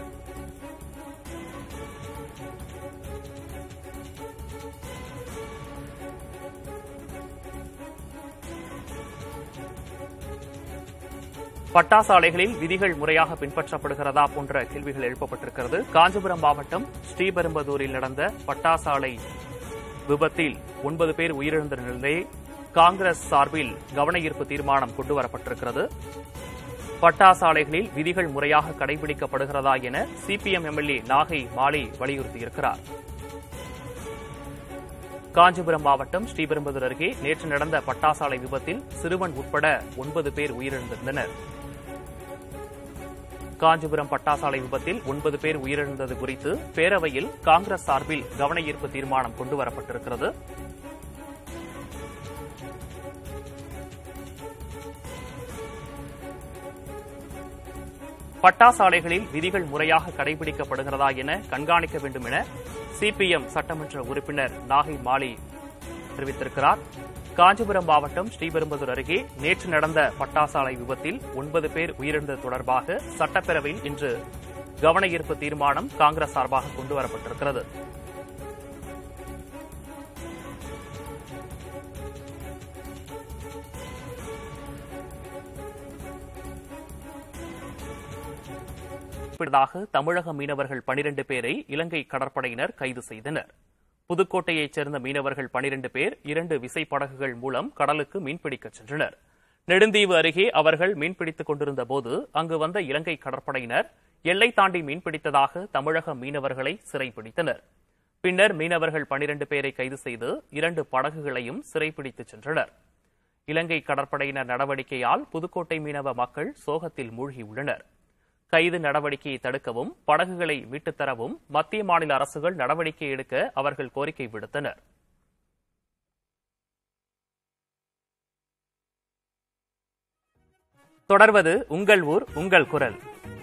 Speaker 2: பட்டாசாலைகளில் விதிகள் முறையாக பின்பற்றப்படுகிறதா போன்ற கேள்விகள் எழுப்பப்பட்டிருக்கிறது காஞ்சிபுரம் மாவட்டம் ஸ்ரீபெரும்பதூரில் நடந்த பட்டாசாலை விபத்தில் ஒன்பது பேர் உயிரிழந்த நிலையில் காங்கிரஸ் சார்பில் கவன ஈர்ப்பு தீர்மானம் கொண்டுவரப்பட்டிருக்கிறது பட்டாசாலைகளில் விதிகள் முறையாக கடைபிடிக்கப்படுகிறதா என சிபிஎம் எம்எல்ஏ நாகை மாலை வலியுறுத்தியிருக்கிறார் காஞ்சிபுரம் மாவட்டம் ஸ்ரீபெரும்பதூர் அருகே நேற்று நடந்த பட்டாசாலை விபத்தில் சிறுவன் உட்பட ஒன்பது பேர் உயிரிழந்திருந்தனர் காஞ்சிபுரம் பட்டாசாலை விபத்தில் ஒன்பது பேர் உயிரிழந்தது குறித்து பேரவையில் காங்கிரஸ் சார்பில் கவன ஈர்ப்பு தீர்மானம் கொண்டுவரப்பட்டிருக்கிறது பட்டாசாலைகளில் விதிகள் முறையாக கடைபிடிக்கப்படுகிறதா என கண்காணிக்க வேண்டும் என சிபிஎம் சட்டமன்ற உறுப்பினர் நாகை மாலி தெரிவித்திருக்கிறார் காஞ்சிபுரம் மாவட்டம் ஸ்ரீபெரும்பதூர் அருகே நேற்று நடந்த பட்டாசாலை விபத்தில் ஒன்பது பேர் உயிரிழந்தது தொடர்பாக சட்டப்பேரவையில் இன்று கவன ஈர்ப்பு தீர்மானம் காங்கிரஸ் சார்பாக கொண்டுவரப்பட்டிருக்கிறது குறிப்பிட்டதாக தமிழக மீனவர்கள் பனிரெண்டு பேரை இலங்கை கடற்படையினர் கைது செய்தனர் புதுக்கோட்டையைச் சேர்ந்த மீனவர்கள் பனிரெண்டு பேர் இரண்டு விசைப்படகுகள் மூலம் கடலுக்கு மீன்பிடிக்கச் சென்றனர் நெடுந்தீவு அருகே அவர்கள் மீன்பிடித்துக் கொண்டிருந்த போது அங்கு வந்த இலங்கை கடற்படையினர் எல்லை தாண்டி மீன்பிடித்ததாக தமிழக மீனவர்களை சிறைப்பிடித்தனர் பின்னர் மீனவர்கள் பனிரெண்டு பேரை கைது செய்து இரண்டு படகுகளையும் சிறைப்பிடித்துச் சென்றனர் இலங்கை கடற்படையினர் நடவடிக்கையால் புதுக்கோட்டை மீனவ மக்கள் சோகத்தில் மூழ்கியுள்ளனர் கைது நடவடிக்கையை தடுக்கவும் படகுகளை மீட்டுத் தரவும் மத்திய மாநில அரசுகள் நடவடிக்கை எடுக்க அவர்கள் கோரிக்கை விடுத்தனர் தொடர்வது உங்கள் ஊர் உங்கள் குரல்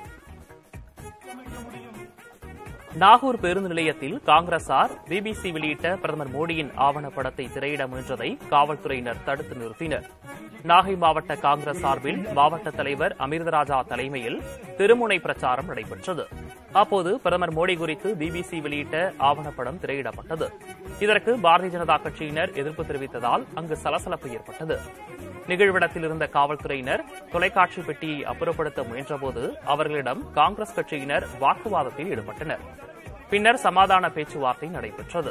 Speaker 2: நாகூர் பேருந்து நிலையத்தில் காங்கிரசார் பிபிசி வெளியிட்ட பிரதமர் மோடியின் ஆவணப்படத்தை திரையிட முயன்றதை காவல்துறையினர் தடுத்து நிறுத்தினர் நாகை மாவட்ட காங்கிரஸ் சார்பில் மாவட்ட தலைவர் அமிர்தராஜா தலைமையில் திருமுனை பிரச்சாரம் நடைபெற்றது அப்போது பிரதமர் மோடி குறித்து பிபிசி வெளியிட்ட ஆவணப்படம் திரையிடப்பட்டது இதற்கு பாரதிய ஜனதா கட்சியினர் எதிர்ப்பு தெரிவித்ததால் அங்கு சலசலப்பு ஏற்பட்டது நிகழ்விடத்தில் இருந்த காவல்துறையினர் தொலைக்காட்சி பெட்டியை அப்புறப்படுத்த முயன்றபோது அவர்களிடம் காங்கிரஸ் கட்சியினர் வாக்குவாதத்தில் ஈடுபட்டனர் பின்னர் சமாதான பேச்சுவார்த்தை நடைபெற்றது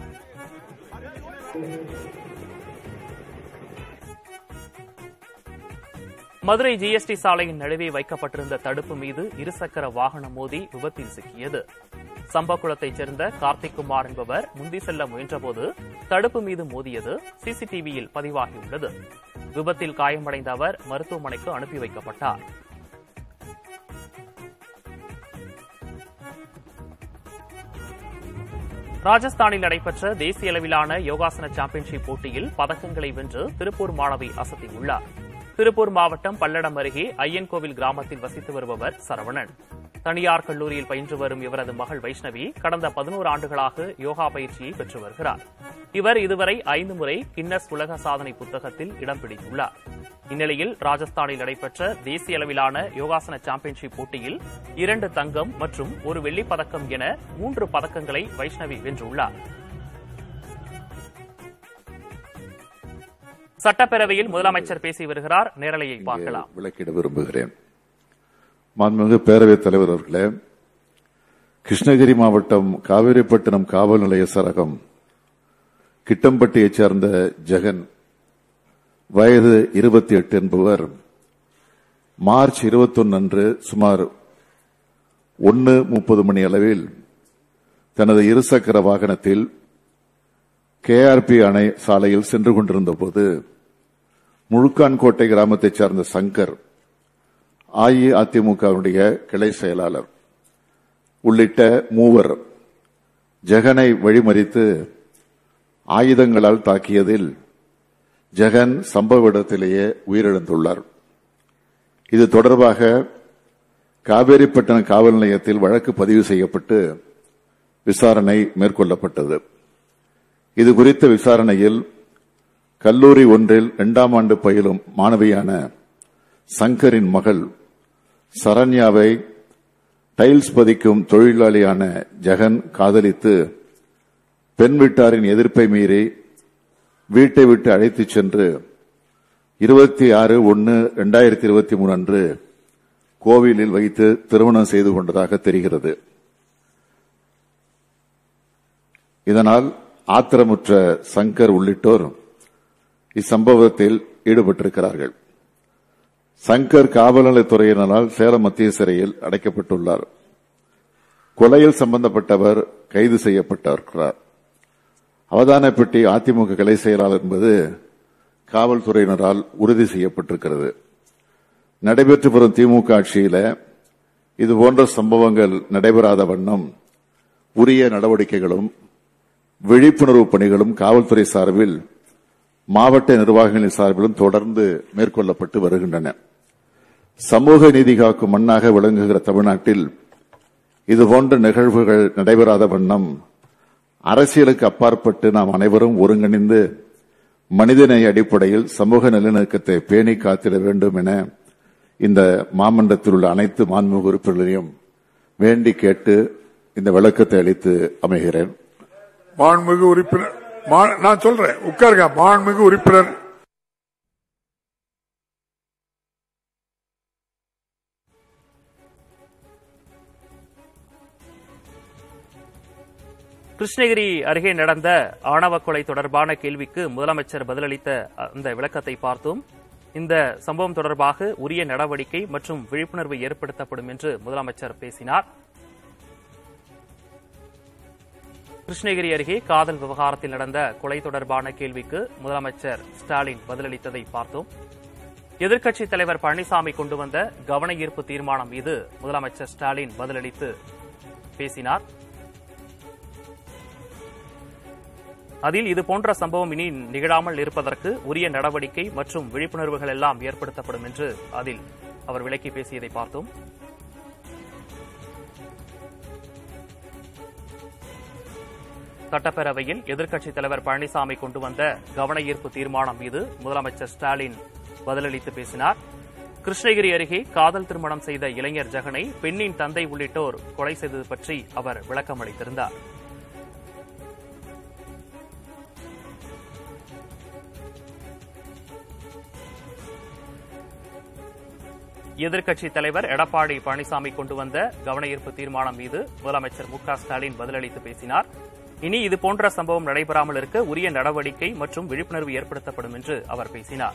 Speaker 2: மதுரை ஜிஎஸ்டி சாலையின் நடுவே வைக்கப்பட்டிருந்த தடுப்பு மீது இருசக்கர வாகனம் மோதி விபத்தில் சிக்கியது சம்பக்குளத்தைச் சேர்ந்த கார்த்திக்குமார் என்பவர் முந்தி செல்ல முயன்றபோது தடுப்பு மீது மோதியது சிசிடிவியில் பதிவாகியுள்ளது விபத்தில் காயமடைந்த அவர் மருத்துவமனைக்கு அனுப்பி வைக்கப்பட்டார் ராஜஸ்தானில் நடைபெற்ற தேசிய அளவிலான யோகாசன சாம்பியன்ஷிப் போட்டியில் பதக்கங்களை வென்று திருப்பூர் மாணவி அசத்தியுள்ளார் திருப்பூர் மாவட்டம் பல்லடம் அருகே ஐயன்கோவில் கிராமத்தில் வசித்து வருபவர் சரவணன் தனியார் கல்லூரியில் பயின்று வரும் இவரது மகள் வைஷ்ணவி கடந்த பதினோரு ஆண்டுகளாக யோகா பயிற்சியை பெற்று வருகிறார் இவர் இதுவரை ஐந்து முறை கின்னஸ் உலக சாதனை புத்தகத்தில் இடம் பிடித்துள்ளார் இந்நிலையில் ராஜஸ்தானில் நடைபெற்ற தேசிய அளவிலான யோகாசன சாம்பியன்ஷிப் போட்டியில் இரண்டு தங்கம் மற்றும் ஒரு வெள்ளிப் பதக்கம் என மூன்று பதக்கங்களை வைஷ்ணவி வென்றுள்ளார் சட்டப்பேரவையில் முதலமைச்சர் பேசி வருகிறார் நேரலையை பார்க்கலாம்
Speaker 5: விளக்கிட விரும்புகிறேன் மாண்புமிகு பேரவைத் தலைவர் அவர்களே கிருஷ்ணகிரி மாவட்டம் காவேரிப்பட்டினம் காவல் நிலைய சரகம் கிட்டம்பட்டியைச் சேர்ந்த ஜெகன் வயது இருபத்தி எட்டு என்பவர் மார்ச் இருபத்தொன்னு அன்று சுமார் ஒன்று முப்பது மணி அளவில் தனது இருசக்கர வாகனத்தில் கேஆர்பி அணை சாலையில் சென்று கொண்டிருந்த போது முழுக்கான்கோட்டை கிராமத்தைச் சேர்ந்த சங்கர் அஇஅதிமுகவுடைய கிளை செயலாளர் உள்ளிட்ட மூவர் ஜெகனை வழிமறித்து ஆயுதங்களால் தாக்கியதில் ஜெகன் சம்பவ இடத்திலேயே உயிரிழந்துள்ளார் இது தொடர்பாக காவேரிப்பட்டினம் காவல் நிலையத்தில் வழக்கு பதிவு செய்யப்பட்டு விசாரணை மேற்கொள்ளப்பட்டது இது குறித்த விசாரணையில் கல்லூரி ஒன்றில் இரண்டாம் ஆண்டு பயிலும் மாணவியான சங்கரின் மகள் சரண்யாவை டைல்ஸ் பதிக்கும் தொழிலாளியான ஜெகன் காதலித்து பெண் வீட்டாரின் எதிர்ப்பை மீறி வீட்டை விட்டு அழைத்துச் சென்று இருபத்தி ஆறு ஒன்னு இரண்டாயிரத்தி இருபத்தி மூணு அன்று கோவிலில் வைத்து திருமணம் செய்து கொண்டதாக தெரிகிறது இதனால் ஆத்திரமுற்ற சங்கர் உள்ளிட்டோர் இச்சம்பவத்தில் ஈடுபட்டிருக்கிறார்கள் சங்கர் காவல்நிலையத்துறையினரால் சேலம் மத்திய சிறையில் அடைக்கப்பட்டுள்ளார் கொலையில் சம்பந்தப்பட்டவர் கைது செய்யப்பட்டிருக்கிறார் அவதானப்பட்டி அதிமுக கிளை செயலாளர் என்பது காவல்துறையினரால் உறுதி செய்யப்பட்டிருக்கிறது நடைபெற்று வரும் திமுக ஆட்சியில இதுபோன்ற சம்பவங்கள் நடைபெறாத வண்ணம் உரிய நடவடிக்கைகளும் விழிப்புணர்வு பணிகளும் காவல்துறை சார்பில் மாவட்ட நிர்வாகங்களின் சார்பிலும் தொடர்ந்து மேற்கொள்ளப்பட்டு வருகின்றன சமூக நீதி காக்கும் மண்ணாக விளங்குகிற தமிழ்நாட்டில் இதுபோன்ற நிகழ்வுகள் நடைபெறாத வண்ணம் அரசியலுக்கு அப்பாற்பட்டு நாம் அனைவரும் ஒருங்கிணைந்து மனிதநேய அடிப்படையில் சமூக நல்லிணக்கத்தை பேணி காத்திட வேண்டும் என இந்த மாமன்றத்தில் உள்ள அனைத்து மாண்புமிகு உறுப்பினர்களையும் வேண்டி கேட்டு இந்த விளக்கத்தை அளித்து அமைகிறேன்
Speaker 3: மாண்புமிகு உறுப்பினர் மா- நான் சொல்றேன் உட்காருங்க மாண்புமிகு உறுப்பினர்
Speaker 2: கிருஷ்ணகிரி அருகே நடந்த ஆணவ கொலை தொடர்பான கேள்விக்கு முதலமைச்சர் பதிலளித்த அந்த விளக்கத்தை பார்த்தோம் இந்த சம்பவம் தொடர்பாக உரிய நடவடிக்கை மற்றும் விழிப்புணர்வு ஏற்படுத்தப்படும் என்று முதலமைச்சர் பேசினார் கிருஷ்ணகிரி அருகே காதல் விவகாரத்தில் நடந்த கொலை தொடர்பான கேள்விக்கு முதலமைச்சர் ஸ்டாலின் பதிலளித்ததை பார்த்தோம் எதிர்க்கட்சித் தலைவர் பழனிசாமி கொண்டு வந்த கவன ஈர்ப்பு தீர்மானம் மீது முதலமைச்சர் ஸ்டாலின் பதிலளித்து பேசினார் அதில் இதுபோன்ற சம்பவம் இனி நிகழாமல் இருப்பதற்கு உரிய நடவடிக்கை மற்றும் விழிப்புணர்வுகள் எல்லாம் ஏற்படுத்தப்படும் என்று அதில் அவர் விளக்கி பேசியதை பார்த்தோம் சட்டப்பேரவையில் எதிர்க்கட்சித் தலைவர் பழனிசாமி கொண்டு வந்த கவன ஈர்ப்பு தீர்மானம் மீது முதலமைச்சர் ஸ்டாலின் பதிலளித்து பேசினார் கிருஷ்ணகிரி அருகே காதல் திருமணம் செய்த இளைஞர் ஜெகனை பெண்ணின் தந்தை உள்ளிட்டோர் கொலை செய்தது பற்றி அவர் விளக்கம் அளித்திருந்தார் எதிர்க்கட்சித் தலைவர் எடப்பாடி பழனிசாமி கொண்டு வந்த கவன ஈர்ப்பு தீர்மானம் மீது முதலமைச்சர் மு க ஸ்டாலின் பதிலளித்து பேசினார் இனி இதுபோன்ற சம்பவம் நடைபெறாமல் இருக்க உரிய நடவடிக்கை மற்றும் விழிப்புணர்வு ஏற்படுத்தப்படும் என்று அவர் பேசினார்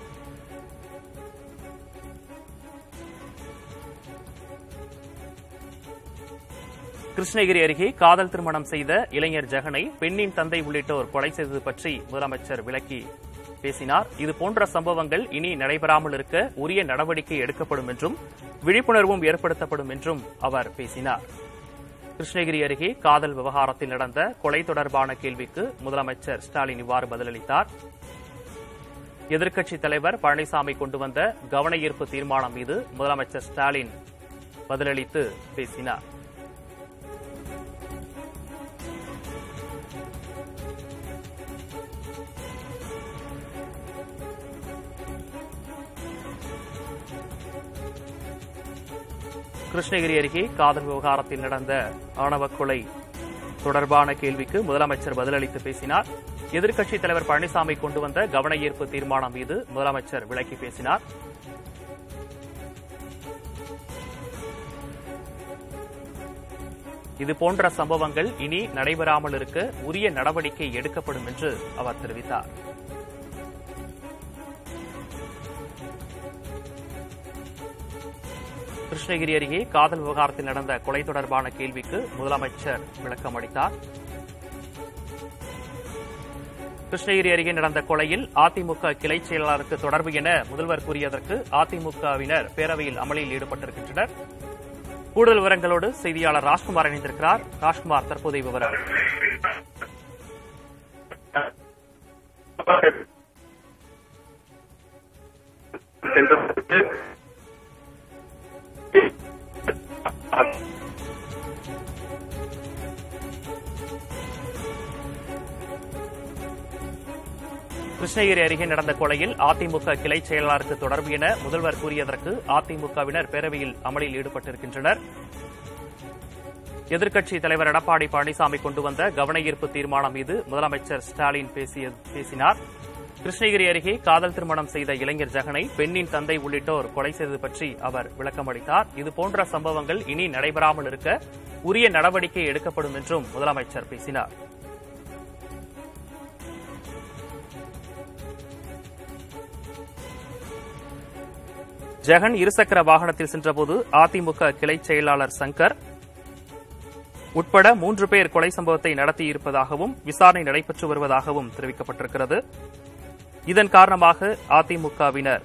Speaker 2: கிருஷ்ணகிரி அருகே காதல் திருமணம் செய்த இளைஞர் ஜெகனை பெண்ணின் தந்தை உள்ளிட்டோர் கொலை செய்தது பற்றி முதலமைச்சர் விளக்கி பேசினார் இது போன்ற சம்பவங்கள் இனி நடைபெறாமல் இருக்க உரிய நடவடிக்கை எடுக்கப்படும் என்றும் விழிப்புணர்வும் ஏற்படுத்தப்படும் என்றும் அவர் பேசினார் கிருஷ்ணகிரி அருகே காதல் விவகாரத்தில் நடந்த கொலை தொடர்பான கேள்விக்கு முதலமைச்சர் ஸ்டாலின் இவ்வாறு பதிலளித்தார் எதிர்க்கட்சித் தலைவர் பழனிசாமி கொண்டு வந்த கவன ஈர்ப்பு தீர்மானம் மீது முதலமைச்சர் ஸ்டாலின் பதிலளித்து பேசினார் கிருஷ்ணகிரி அருகே காதல் விவகாரத்தில் நடந்த ஆணவ கொலை தொடர்பான கேள்விக்கு முதலமைச்சர் பதிலளித்து பேசினார் எதிர்க்கட்சித் தலைவர் பழனிசாமி கொண்டு வந்த கவன ஈர்ப்பு தீர்மானம் மீது முதலமைச்சர் விளக்கி பேசினார் இதுபோன்ற சம்பவங்கள் இனி நடைபெறாமல் இருக்க உரிய நடவடிக்கை எடுக்கப்படும் என்று அவர் தெரிவித்தார் கிருஷ்ணகிரி அருகே காதல் விவகாரத்தில் நடந்த கொலை தொடர்பான கேள்விக்கு முதலமைச்சர் விளக்கம் அளித்தார் கிருஷ்ணகிரி அருகே நடந்த கொலையில் அதிமுக கிளை செயலாளருக்கு தொடர்பு என முதல்வர் கூறியதற்கு அதிமுகவினர் பேரவையில் அமளியில் ஈடுபட்டிருக்கின்றனர் கூடுதல் விவரங்களோடு செய்தியாளர் ராஜ்குமார் இணைந்திருக்கிறார் ராஜ்குமார் தற்போதைய விவரம்
Speaker 4: சென்றதற்கு
Speaker 2: கிருஷ்ணகிரி அருகே நடந்த கொலையில் அதிமுக கிளை செயலாளருக்கு தொடர்பு என முதல்வர் கூறியதற்கு அதிமுகவினர் பேரவையில் அமளியில் ஈடுபட்டிருக்கின்றனர் எதிர்க்கட்சித் தலைவர் எடப்பாடி பழனிசாமி கொண்டு வந்த கவன ஈர்ப்பு தீர்மானம் மீது முதலமைச்சர் ஸ்டாலின் பேசிய பேசினார் கிருஷ்ணகிரி அருகே காதல் திருமணம் செய்த இளைஞர் ஜெகனை பெண்ணின் தந்தை உள்ளிட்டோர் கொலை செய்தது பற்றி அவர் விளக்கமளித்தார் இதுபோன்ற சம்பவங்கள் இனி நடைபெறாமல் இருக்க உரிய நடவடிக்கை எடுக்கப்படும் என்றும் முதலமைச்சர் பேசினார் ஜெகன் இருசக்கர வாகனத்தில் சென்றபோது அதிமுக கிளை செயலாளர் சங்கர் உட்பட மூன்று பேர் கொலை சம்பவத்தை நடத்தியிருப்பதாகவும் விசாரணை நடைபெற்று வருவதாகவும் தெரிவிக்கப்பட்டிருக்கிறது இதன் காரணமாக அதிமுகவினர்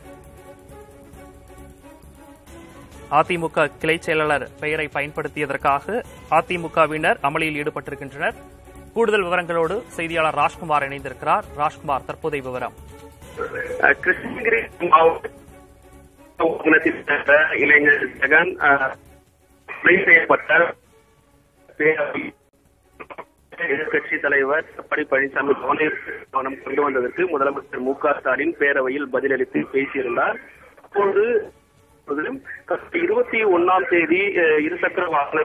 Speaker 2: அதிமுக கிளை செயலாளர் பெயரை பயன்படுத்தியதற்காக அதிமுகவினர் அமளியில் ஈடுபட்டிருக்கின்றனர் கூடுதல் விவரங்களோடு செய்தியாளர் ராஜ்குமார் இணைந்திருக்கிறார் ராஜ்குமார் தற்போதைய விவரம்
Speaker 4: அஹ், கிருஷ்ணகிரி மாவட்ட வாகனத்தில் சென்ற இளைஞர் ஜெகன் அஹ், கொலை செய்யப்பட்ட பேரவை எதிர்கட்சி தலைவர் எடப்பாடி பழனிசாமி கவனம் கொண்டு வந்ததற்கு முதலமைச்சர் மு க ஸ்டாலின் பேரவையில் பதிலளித்து பேசியிருந்தார் அப்போது இருபத்தி ஒன்னாம் தேதி அஹ், இருசக்கர வாகன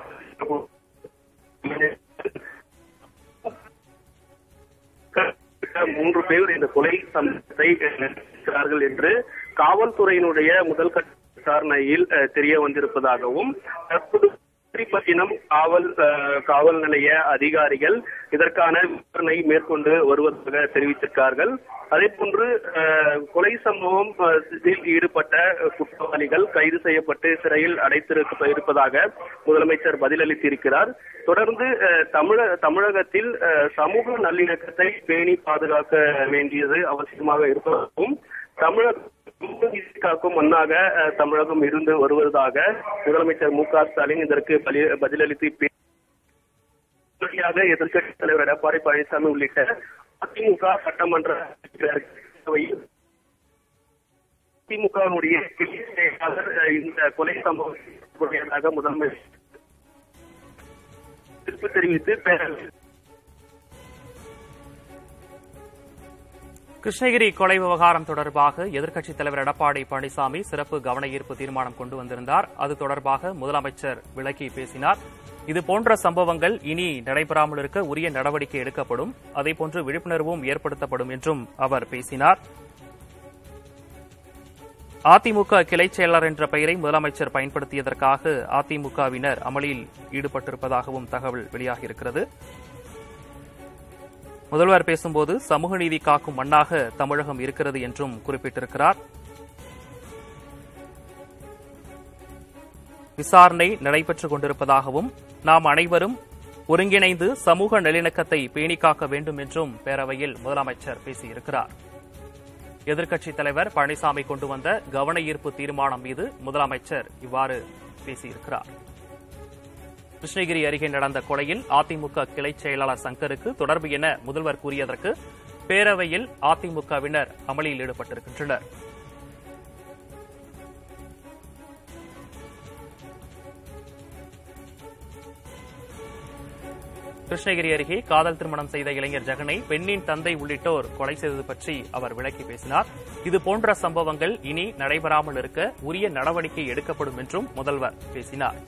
Speaker 4: மூன்று பேர் இந்த கொலை சம்பவத்தை இருக்கிறார்கள் என்று காவல்துறையினுடைய முதல் கட்ட விசாரணையில் அஹ், தெரிய வந்திருப்பதாகவும் தற்போது ஸ்ரீபட்டினம் காவல் அஹ், காவல் நிலைய அதிகாரிகள் இதற்கான விசாரணை மேற்கொண்டு வருவதாக தெரிவித்திருக்கார்கள் அதே போன்று அஹ், கொலை சம்பவம் அஹ், இதில் ஈடுபட்ட குற்றவாளிகள் கைது செய்யப்பட்டு சிறையில் அடைத்திருக்க இருப்பதாக முதலமைச்சர் பதிலளித்திருக்கிறார் தொடர்ந்து அஹ், தமிழ தமிழகத்தில் அஹ், சமூக நல்லிணக்கத்தை பேணி பாதுகாக்க வேண்டியது அவசியமாக இருப்பதாகவும் தமிழக நீதி காக்கும் மண்ணாக அஹ், தமிழகம் இருந்து வருவதாக முதலமைச்சர் மு க ஸ்டாலின் இதற்கு பலி- பதிலளித்து பே- உடனடியாக எதிர்க்கட்சித் தலைவர் எடப்பாடி பழனிசாமி உள்ளிட்ட அதிமுக சட்டமன்ற பேரவையில் திமுகவினுடைய கிளை செயலாளர் அஹ், இந்த கொலை சம்பவம் முதலமைச்சர் எதிர்ப்பு தெரிவித்து பேரவையில்
Speaker 2: கிருஷ்ணகிரி கொலை விவகாரம் தொடர்பாக எதிர்க்கட்சித் தலைவர் எடப்பாடி பழனிசாமி சிறப்பு கவன ஈர்ப்பு தீர்மானம் கொண்டு வந்திருந்தார் அது தொடர்பாக முதலமைச்சர் விளக்கி பேசினார் இதுபோன்ற சம்பவங்கள் இனி நடைபெறாமல் இருக்க உரிய நடவடிக்கை எடுக்கப்படும் அதேபோன்று விழிப்புணர்வும் ஏற்படுத்தப்படும் என்றும் அவர் பேசினார் அதிமுக கிளை செயலாளர் என்ற பெயரை முதலமைச்சர் பயன்படுத்தியதற்காக அதிமுகவினர் அமளியில் ஈடுபட்டிருப்பதாகவும் தகவல் வெளியாகியிருக்கிறது முதல்வர் பேசும்போது சமூக நீதி காக்கும் மண்ணாக தமிழகம் இருக்கிறது என்றும் குறிப்பிட்டிருக்கிறார் விசாரணை நடைபெற்றுக் கொண்டிருப்பதாகவும் நாம் அனைவரும் ஒருங்கிணைந்து சமூக நல்லிணக்கத்தை பேணி காக்க வேண்டும் என்றும் பேரவையில் முதலமைச்சர் பேசியிருக்கிறார் எதிர்க்கட்சித் தலைவர் பழனிசாமி கொண்டு வந்த கவன ஈர்ப்பு தீர்மானம் மீது முதலமைச்சர் இவ்வாறு பேசியிருக்கிறார் கிருஷ்ணகிரி அருகே நடந்த கொலையில் அதிமுக கிளை செயலாளர் சங்கருக்கு தொடர்பு என முதல்வர் கூறியதற்கு பேரவையில் அதிமுகவினர் அமளியில் ஈடுபட்டிருக்கின்றனர் கிருஷ்ணகிரி அருகே காதல் திருமணம் செய்த இளைஞர் ஜெகனை பெண்ணின் தந்தை உள்ளிட்டோர் கொலை செய்தது பற்றி அவர் விளக்கி பேசினார் இது போன்ற சம்பவங்கள் இனி நடைபெறாமல் இருக்க உரிய நடவடிக்கை எடுக்கப்படும் என்றும் முதல்வர் பேசினார்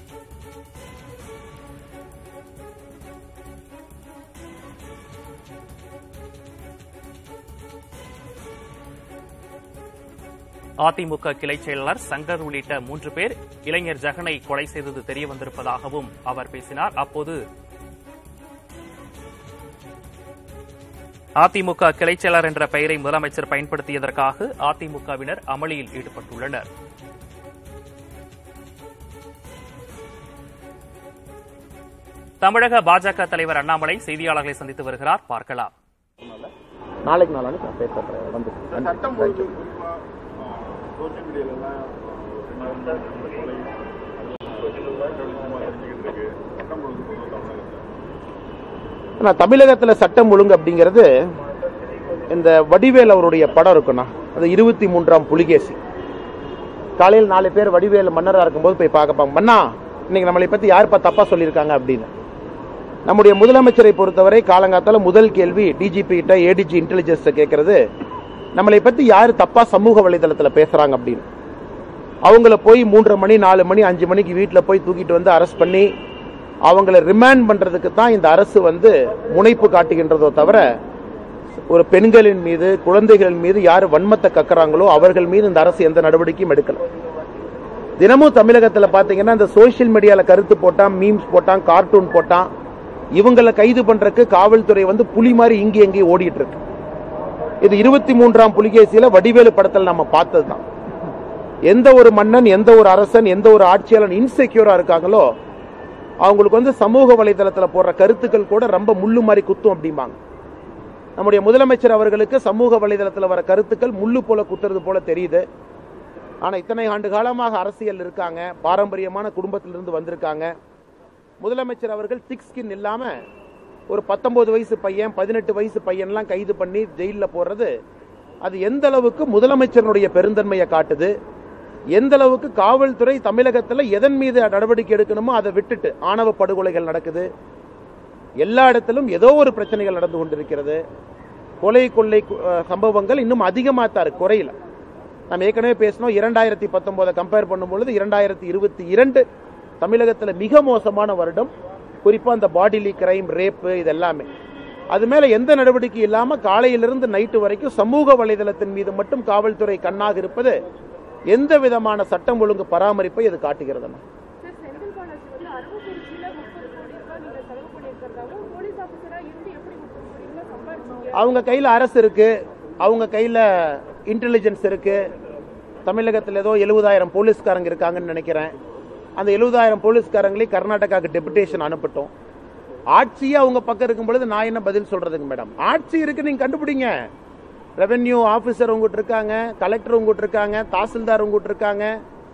Speaker 2: அதிமுக கிளை செயலாளர் சங்கர் உள்ளிட்ட மூன்று பேர் இளைஞர் ஜெகனை கொலை செய்தது தெரிய வந்திருப்பதாகவும் அவர் பேசினார் அப்போது அதிமுக கிளை செயலர் என்ற பெயரை முதலமைச்சர் பயன்படுத்தியதற்காக அதிமுகவினர் அமளியில் ஈடுபட்டுள்ளனர் தமிழக பாஜக தலைவர் அண்ணாமலை செய்தியாளர்களை சந்தித்து வருகிறார் பார்க்கலாம்
Speaker 6: நாளைக்கு நாளானிக்கு நான் பேசுறேன் வந்து
Speaker 3: சட்டம் ஒழுங்கு குறிப்பா சோசியல் மீடியால எல்லாம் கொலை தெரிஞ்சுக்கிட்டு இருக்கு சட்டம் ஒழுங்கு பொதுவா தமிழகத்துல
Speaker 6: ஆனா தமிழகத்துல சட்டம் ஒழுங்கு அப்படிங்கிறது இந்த வடிவேல் அவருடைய படம் இருக்குண்ணா அது இருபத்தி மூன்றாம் புலிகேசி காலையில் நாலு பேர் வடிவேல் மன்னரா இருக்கும்போது போய் பார்க்கப்பாங்க மன்னா இன்னைக்கு நம்மளை பத்தி யாருப்பா தப்பா சொல்லியிருக்காங்க அப்படின்னு நம்முடைய முதலமைச்சரை பொறுத்தவரை காலங்காத்தால முதல் கேள்வி டிஜிபி கிட்ட ஏடிஜி இன்டெலிஜென்ஸ் கேட்கறது நம்மளை பத்தி யாரு தப்பா சமூக வலைதளத்துல பேசுறாங்க அப்படின்னு அவங்கள போய் மூன்றரை மணி நாலு மணி அஞ்சு மணிக்கு வீட்டில் போய் தூக்கிட்டு வந்து அரெஸ்ட் பண்ணி அவங்கள ரிமாண்ட் பண்றதுக்கு தான் இந்த அரசு வந்து முனைப்பு காட்டுகின்றதோ தவிர ஒரு பெண்களின் மீது குழந்தைகளின் மீது யார் வன்மத்தை கக்குறாங்களோ அவர்கள் மீது இந்த அரசு எந்த நடவடிக்கையும் எடுக்கல தினமும் தமிழகத்துல பாத்தீங்கன்னா இந்த சோஷியல் மீடியால கருத்து போட்டான் மீம்ஸ் போட்டான் கார்ட்டூன் போட்டான் இவங்களை கைது பண்றதுக்கு காவல்துறை வந்து புலி மாதிரி இங்கே எங்கேயும் ஓடிட்டு இருக்கு இது இருபத்தி மூன்றாம் புலிகேசியில வடிவேலு படத்தில் நம்ம பார்த்தது தான் எந்த ஒரு மன்னன் எந்த ஒரு அரசன் எந்த ஒரு ஆட்சியாளன் இன்செக்யூரா இருக்காங்களோ அவங்களுக்கு வந்து சமூக வலைதளத்துல போடுற கருத்துக்கள் கூட ரொம்ப முள்ளு மாதிரி குத்தும் அப்படிம்பாங்க நம்முடைய முதலமைச்சர் அவர்களுக்கு சமூக வலைதளத்துல வர கருத்துக்கள் முள்ளு போல குத்துறது போல தெரியுது ஆனா இத்தனை ஆண்டு காலமாக அரசியல் இருக்காங்க பாரம்பரியமான குடும்பத்திலிருந்து வந்திருக்காங்க முதலமைச்சர் அவர்கள் திக் ஸ்கின் இல்லாம ஒரு பத்தொன்பது வயசு பையன் பதினெட்டு வயசு பையன்லாம் கைது பண்ணி ஜெயிலில் போடுறது அது எந்த அளவுக்கு முதலமைச்சருடைய பெருந்தன்மையை காட்டுது எந்த அளவுக்கு காவல்துறை தமிழகத்தில் எதன் மீது நடவடிக்கை எடுக்கணுமோ அதை விட்டுட்டு ஆணவ படுகொலைகள் நடக்குது எல்லா இடத்திலும் ஏதோ ஒரு பிரச்சனைகள் நடந்து கொண்டிருக்கிறது கொலை கொள்ளை அஹ், சம்பவங்கள் இன்னும் அதிகமாக தான் இருக்கு குறையில நம்ம ஏற்கனவே பேசினோம் இரண்டாயிரத்தி பத்தொன்பதை கம்பேர் பண்ணும்பொழுது இரண்டாயிரத்தி இருபத்தி இரண்டு தமிழகத்தில் மிக மோசமான வருடம் குறிப்பாக அந்த பாடிலி கிரைம் ரேப்பு இது எல்லாமே அது மேல எந்த நடவடிக்கை இல்லாம காலையிலிருந்து நைட்டு வரைக்கும் சமூக வலைதளத்தின் மீது மட்டும் காவல்துறை கண்ணாக இருப்பது எந்த விதமான சட்டம் ஒழுங்கு பராமரிப்பை இது காட்டுகிறதுனா
Speaker 7: சார் செந்தில் பாலாஜி வந்து அரவக்குறிச்சியில முப்பது கோடி ரூபாய் நீங்க செலவு பண்ணியிருக்கிறதாவும் போலீஸ் ஆபீசரா இருந்து எப்படி முப்பது கோடி ரூபாய் சம்பாதிச்சீங்க
Speaker 6: அவங்க கையில் அரசு இருக்கு அவங்க கையில் இன்டெலிஜென்ஸ் இருக்கு தமிழகத்தில் ஏதோ எழுபதாயிரம் போலீஸ்காரங்க இருக்காங்கன்னு நினைக்கிறேன் அந்த எழுபதாயிரம் போலீஸ்காரங்களையும் கர்நாடகாவுக்கு டெபுடேஷன் அனுப்பட்டும் ஆட்சியே அவங்க பக்கம் இருக்கும் பொழுது நான் என்ன பதில் சொல்றதுங்க மேடம் ஆட்சி இருக்கு நீங்க கண்டுபிடிங்க ரெவென்யூ ஆபீசர் உங்ககிட்ட இருக்காங்க கலெக்டர் உங்ககிட்ட இருக்காங்க தாசில்தார் உங்ககிட்ட இருக்காங்க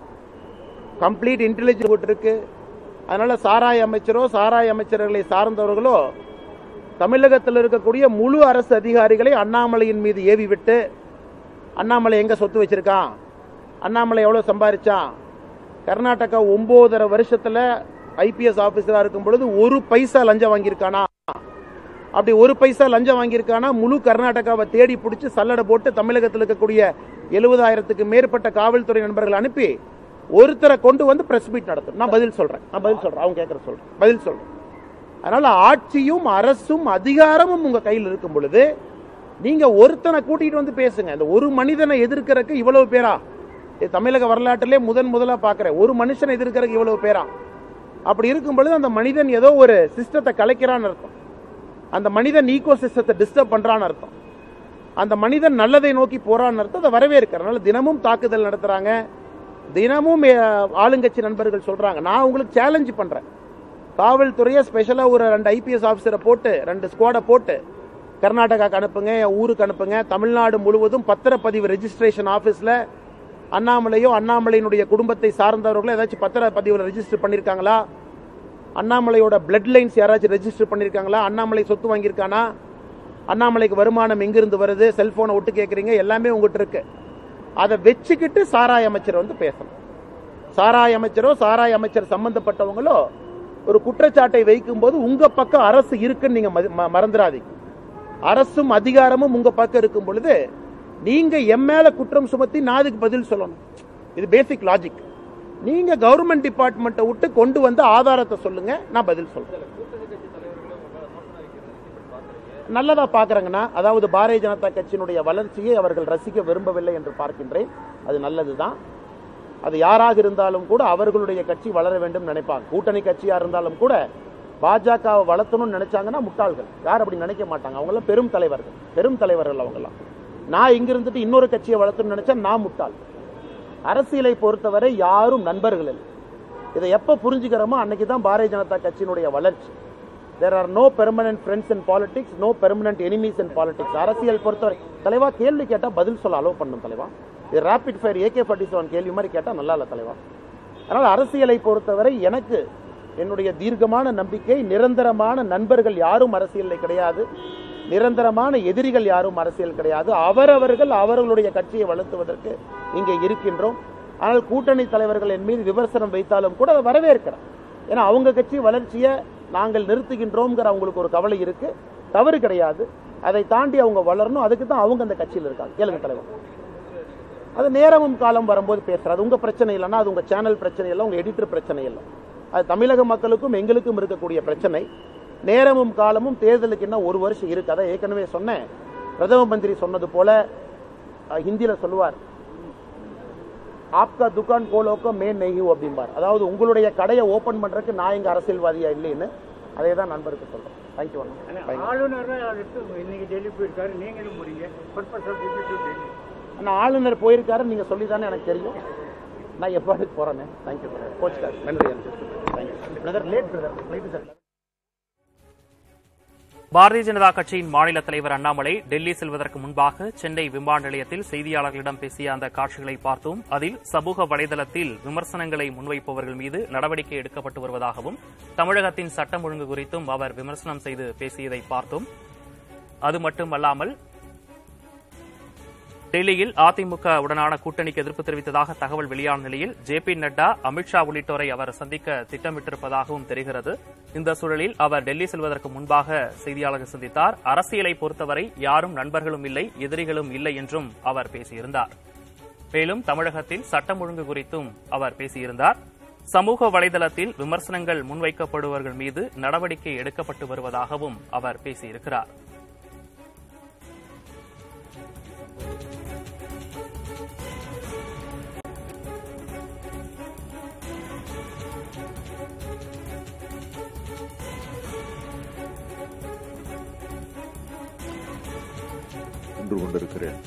Speaker 6: கம்ப்ளீட் இன்டெலிஜென்ஸ் உங்ககிட்ட இருக்கு அதனால சாராய அமைச்சரோ சாராய அமைச்சர்களை சார்ந்தவர்களோ தமிழகத்தில் இருக்கக்கூடிய முழு அரசு அதிகாரிகளை அண்ணாமலையின் மீது ஏவி விட்டு அண்ணாமலை எங்க சொத்து வச்சிருக்கான் அண்ணாமலை எவ்வளவு சம்பாரிச்சான் கர்நாடகா ஒன்பதரை வருஷத்துல ஐபிஎஸ் ஆபீசரா இருக்கும் பொழுது ஒரு பைசா லஞ்சம் வாங்கியிருக்கானா அப்படி ஒரு பைசா லஞ்சம் வாங்கியிருக்கானா முழு கர்நாடகாவை தேடி பிடிச்சி சல்லடை போட்டு தமிழகத்தில் இருக்கக்கூடிய எழுபதாயிரத்துக்கு மேற்பட்ட காவல்துறை நண்பர்கள் அனுப்பி ஒருத்தரை கொண்டு வந்து பிரஸ் மீட் நடத்தும் நான் பதில் சொல்றேன் நான் பதில் சொல்றேன் அவங்க கேட்கற சொல்றேன் பதில் சொல்றேன் அதனால ஆட்சியும் அரசும் அதிகாரமும் உங்க கையில் இருக்கும் பொழுது நீங்க ஒருத்தனை கூட்டிட்டு வந்து பேசுங்க இந்த ஒரு மனிதனை எதிர்க்கிறதுக்கு இவ்வளவு பேரா இது தமிழக வரலாற்றிலே முதன் முதலா பாக்குறேன் ஒரு மனுஷனை எதிர்க்கிறதுக்கு இவ்வளவு பேரா அப்படி இருக்கும் பொழுது அந்த மனிதன் ஏதோ ஒரு சிஸ்டத்தை கலைக்கிறான்னு அர்த்தம் அந்த மனிதன் ஈகோ சிஸ்டத்தை டிஸ்டர்ப் பண்றான்னு அர்த்தம் அந்த மனிதன் நல்லதை நோக்கி போறான்னு அர்த்தம் அதை வரவேற்கிறேன் அதனால தினமும் தாக்குதல் நடத்துறாங்க தினமும் அஹ், ஆளுங்கட்சி நண்பர்கள் சொல்றாங்க நான் உங்களுக்கு சேலஞ்ச் பண்றேன் காவல்துறையை ஸ்பெஷலா ஒரு ரெண்டு ஐபிஎஸ் ஆபீசரை போட்டு ரெண்டு ஸ்குவாடை போட்டு கர்நாடகாக்கு அனுப்புங்க என் ஊருக்கு அனுப்புங்க தமிழ்நாடு முழுவதும் பத்திரப்பதிவு ரெஜிஸ்ட்ரேஷன் ஆபீஸ்ல அண்ணாமலையோ அண்ணாமலையினுடைய குடும்பத்தை சார்ந்தவர்களோ ஏதாச்சும் பத்திரப்பதிவுல ரெஜிஸ்டர் பண்ணிருக்காங்களா அண்ணாமலையோட பிளட் லைன்ஸ் யாராச்சும் ரெஜிஸ்டர் பண்ணிருக்காங்களா அண்ணாமலை சொத்து வாங்கியிருக்கானா அண்ணாமலைக்கு வருமானம் எங்கிருந்து வருது செல்போனை விட்டு கேட்குறீங்க எல்லாமே உங்ககிட்ட இருக்கு அதை வச்சுக்கிட்டு சாராய அமைச்சர் வந்து பேசணும் சாராய அமைச்சரோ சாராய அமைச்சர் சம்பந்தப்பட்டவங்களோ ஒரு குற்றச்சாட்டை வைக்கும்போது உங்க பக்கம் அரசு இருக்குன்னு நீங்க மதி- ம- மறந்துடாதீங்க அரசும் அதிகாரமும் உங்க பக்கம் இருக்கும் பொழுது நீங்க எம் மேல குற்றம் சுமத்தி நான் அதுக்கு பதில் சொல்லணும் இது பேசிக் லாஜிக் நீங்க கவர்மெண்ட் டிபார்ட்மெண்ட்டை விட்டு கொண்டு வந்து ஆதாரத்தை சொல்லுங்க நான் பதில் சொல்றேன் நல்லதா பாக்குறாங்கன்னா அதாவது பாரதிய ஜனதா கட்சியினுடைய வளர்ச்சியை அவர்கள் ரசிக்க விரும்பவில்லை என்று பார்க்கின்றேன் அது நல்லதுதான் அது யாராக இருந்தாலும் கூட அவர்களுடைய கட்சி வளர வேண்டும் நினைப்பாங்க கூட்டணி கட்சியா இருந்தாலும் கூட பாஜகவை வளர்த்தணும்னு நினைச்சாங்கன்னா முட்டாள்கள் யார் அப்படி நினைக்க மாட்டாங்க அவங்களாம் பெரும் தலைவர்கள் பெரும் தலைவர்கள் அவங்கெல்லாம் நான் இங்க இருந்துட்டு இன்னொரு கட்சியை வளர்த்தணும்னு நினைச்சா நான் முட்டாள் அரசியலை பொறுத்தவரை யாரும் நண்பர்கள் இல்லை இதை எப்ப புரிஞ்சுக்கிறோமோ அன்னைக்கு தான் பாரதிய ஜனதா கட்சியினுடைய வளர்ச்சி there are no permanent friends in politics no permanent enemies in politics அரசியல் பொறுத்தவரை தலைவா கேள்வி கேட்டா பதில் சொல்ல அலோவ் பண்ணும் தலைவா இது rapid fire AK forty seven கேள்வி மாதிரி கேட்டா நல்லா இல்ல தலைவா அதனால அரசியலை பொறுத்தவரை எனக்கு என்னுடைய தீர்க்கமான நம்பிக்கை நிரந்தரமான நண்பர்கள் யாரும் அரசியலில் கிடையாது நிரந்தரமான எதிரிகள் யாரும் அரசியல் கிடையாது அவரவர்கள் அவர்களுடைய கட்சியை வளர்த்துவதற்கு இங்கே இருக்கின்றோம் ஆனால் கூட்டணி தலைவர்கள் என் மீது விமர்சனம் வைத்தாலும் கூட அதை வரவேற்கிறேன் ஏன்னா அவங்க கட்சி வளர்ச்சியை நாங்கள் நிறுத்துகின்றோம்ங்கிற அவங்களுக்கு ஒரு கவலை இருக்கு தவறு கிடையாது அதை தாண்டி அவங்க வளரணும் அதுக்கு தான் அவங்க அந்த கட்சியில் இருக்காங்க கேளுங்க தலைவர் அது நேரமும் காலம் வரும்போது பேசுறது அது உங்க பிரச்சனை இல்லைன்னா அது உங்க சேனல் பிரச்சனை இல்லை உங்க எடிட்டர் பிரச்சனை இல்லை அது தமிழக மக்களுக்கும் எங்களுக்கும் இருக்கக்கூடிய பிரச்சனை நேரமும் காலமும் தேர்தலுக்கு என்ன ஒரு வருஷம் இருக்கு அதான் ஏற்கனவே சொன்னேன் பிரதம மந்திரி சொன்னது போல அஹ், ஹிந்தியில சொல்லுவார் ஆப்கா துக்கான் கோலோக்கோ மேன் நெய்யூ அப்படிம்பார் அதாவது உங்களுடைய கடையை ஓபன் பண்றதுக்கு நான் இங்க அரசியல்வாதியா இல்லைன்னு அதே தான் நண்பருக்கு சொல்றேன் தேங்க்யூ
Speaker 8: ஆளுநர் அடுத்து இன்னைக்கு டெல்லி போயிருக்காரு நீங்களும் போறீங்க purpose of visit to Delhi
Speaker 6: நான் ஆளுநர் போயிருக்காரு நீங்க சொல்லி தானே எனக்கு தெரியும் நான் எப்பாடு போறேன் தேங்க்யூ கோச் சார் நன்றி thank you brother late brother light sir
Speaker 2: Bharatiya Janata கட்சியின் மாநில தலைவர் அண்ணாமலை டெல்லி செல்வதற்கு முன்பாக சென்னை விமான நிலையத்தில் செய்தியாளர்களிடம் பேசிய அந்த காட்சிகளை பார்த்தோம் அதில் சமூக வலைதளத்தில் விமர்சனங்களை முன்வைப்பவர்கள் மீது நடவடிக்கை எடுக்கப்பட்டு வருவதாகவும் தமிழகத்தின் சட்டம் ஒழுங்கு குறித்தும் அவர் விமர்சனம் செய்து பேசியதை பார்த்தோம் அது மட்டுமல்லாமல் டெல்லியில் அதிமுக உடனான கூட்டணிக்கு எதிர்ப்பு தெரிவித்ததாக தகவல் வெளியான நிலையில் ஜே பி நட்டா அமித்ஷா உள்ளிட்டோரை அவர் சந்திக்க திட்டமிட்டிருப்பதாகவும் தெரிகிறது இந்த சூழலில் அவர் டெல்லி செல்வதற்கு முன்பாக செய்தியாளர்கள் சந்தித்தார் அரசியலை பொறுத்தவரை யாரும் நண்பர்களும் இல்லை எதிரிகளும் இல்லை என்றும் அவர் பேசியிருந்தார் மேலும் தமிழகத்தில் சட்டம் ஒழுங்கு குறித்தும் அவர் பேசியிருந்தார் சமூக வலைதளத்தில் விமர்சனங்கள் முன்வைக்கப்படுபவர்கள் மீது நடவடிக்கை எடுக்கப்பட்டு வருவதாகவும் அவர் பேசியிருக்கிறார்
Speaker 5: நின்று கொண்டிருக்கிறேன்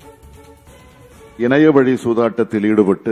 Speaker 5: இணைய வழி சூதாட்டத்தில் ஈடுபட்டு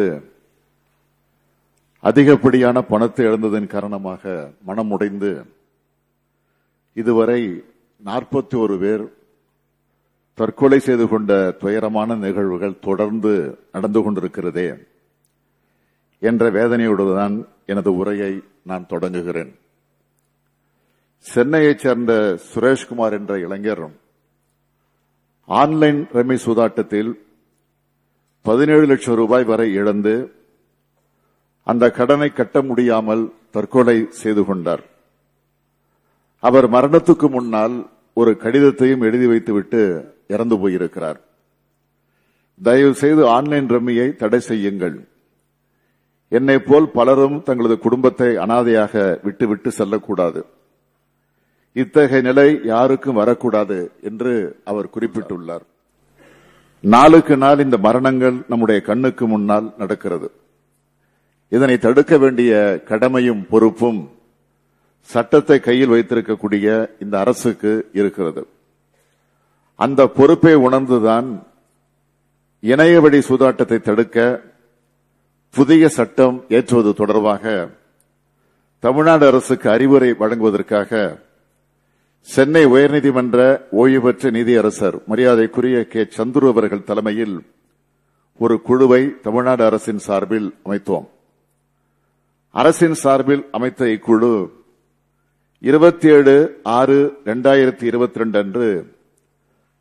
Speaker 5: அதிகப்படியான பணத்தை இழந்ததன் காரணமாக மனம் உடைந்து இதுவரை நாற்பத்தி ஒரு பேர் தற்கொலை செய்து கொண்ட துயரமான நிகழ்வுகள் தொடர்ந்து நடந்து கொண்டிருக்கிறதே என்ற வேதனையோடுதான் எனது உரையை நான் தொடங்குகிறேன் சென்னையைச் சேர்ந்த சுரேஷ்குமார் என்ற இளைஞர் ஆன்லைன் ரம்மி சூதாட்டத்தில் பதினேழு லட்சம் ரூபாய் வரை இழந்து அந்த கடனை கட்ட முடியாமல் தற்கொலை செய்து கொண்டார் அவர் மரணத்துக்கு முன்னால் ஒரு கடிதத்தையும் எழுதி வைத்துவிட்டு இறந்து போயிருக்கிறார் தயவு செய்து ஆன்லைன் ரம்மியை தடை செய்யுங்கள் என்னை போல் பலரும் தங்களது குடும்பத்தை அனாதையாக விட்டுவிட்டு செல்லக்கூடாது இத்தகைய நிலை யாருக்கும் வரக்கூடாது என்று அவர் குறிப்பிட்டுள்ளார் நாளுக்கு நாள் இந்த மரணங்கள் நம்முடைய கண்ணுக்கு முன்னால் நடக்கிறது இதனை தடுக்க வேண்டிய கடமையும் பொறுப்பும் சட்டத்தை கையில் வைத்திருக்கக்கூடிய இந்த அரசுக்கு இருக்கிறது அந்த பொறுப்பை உணர்ந்துதான் இணையவழி சூதாட்டத்தை தடுக்க புதிய சட்டம் ஏற்றுவது தொடர்பாக தமிழ்நாடு அரசுக்கு அறிவுரை வழங்குவதற்காக சென்னை உயர்நீதிமன்ற ஓய்வு பெற்ற நீதியரசர் மரியாதைக்குரிய கே சந்துரு அவர்கள் தலைமையில் ஒரு குழுவை தமிழ்நாடு அரசின் சார்பில் அமைத்தோம் அரசின் சார்பில் அமைத்த இக்குழு இருபத்தி ஏழு ஆறு இரண்டாயிரத்தி இருபத்தி ரெண்டு அன்று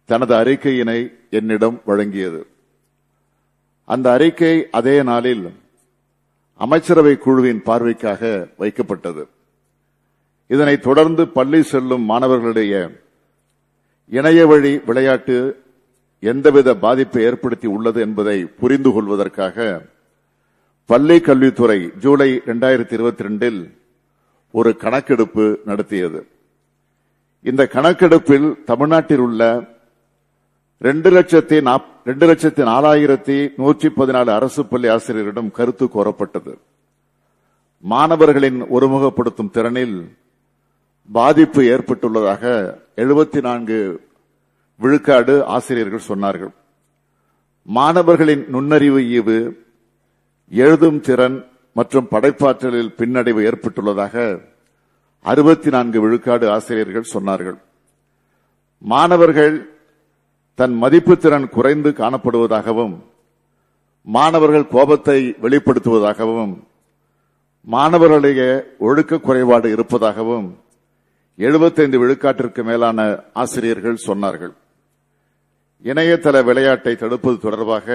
Speaker 5: தனது அறிக்கையினை என்னிடம் வழங்கியது அந்த அறிக்கை அதே நாளில் அமைச்சரவை குழுவின் பார்வைக்காக வைக்கப்பட்டது இதனைத் தொடர்ந்து பள்ளி செல்லும் மாணவர்களுடைய இணைய வழி விளையாட்டு எந்தவித பாதிப்பை ஏற்படுத்தி உள்ளது என்பதை புரிந்து கொள்வதற்காக பள்ளி கல்வித்துறை ஜூலை இரண்டாயிரத்தி இருபத்தி ரெண்டில் ஒரு கணக்கெடுப்பு நடத்தியது இந்த கணக்கெடுப்பில் தமிழ்நாட்டில் உள்ள ரெண்டு லட்சத்தி ரெண்டு லட்சத்தி நாலாயிரத்தி நூற்றி பதினாலு அரசு பள்ளி ஆசிரியரிடம் கருத்து கோரப்பட்டது மாணவர்களின் ஒருமுகப்படுத்தும் திறனில் பாதிப்பு ஏற்பட்டுள்ளதாக எழுபத்தி நான்கு விழுக்காடு ஆசிரியர்கள் சொன்னார்கள் மாணவர்களின் நுண்ணறிவு ஈவு எழுதும் திறன் மற்றும் படைப்பாற்றலில் பின்னடைவு ஏற்பட்டுள்ளதாக அறுபத்தி நான்கு விழுக்காடு ஆசிரியர்கள் சொன்னார்கள் மாணவர்கள் தன் மதிப்பு திறன் குறைந்து காணப்படுவதாகவும் மாணவர்கள் கோபத்தை வெளிப்படுத்துவதாகவும் மாணவர்களுடைய ஒழுக்க குறைபாடு இருப்பதாகவும் எழுபத்தைந்து விழுக்காட்டிற்கு மேலான ஆசிரியர்கள் சொன்னார்கள் இணையதள விளையாட்டை தடுப்பது தொடர்பாக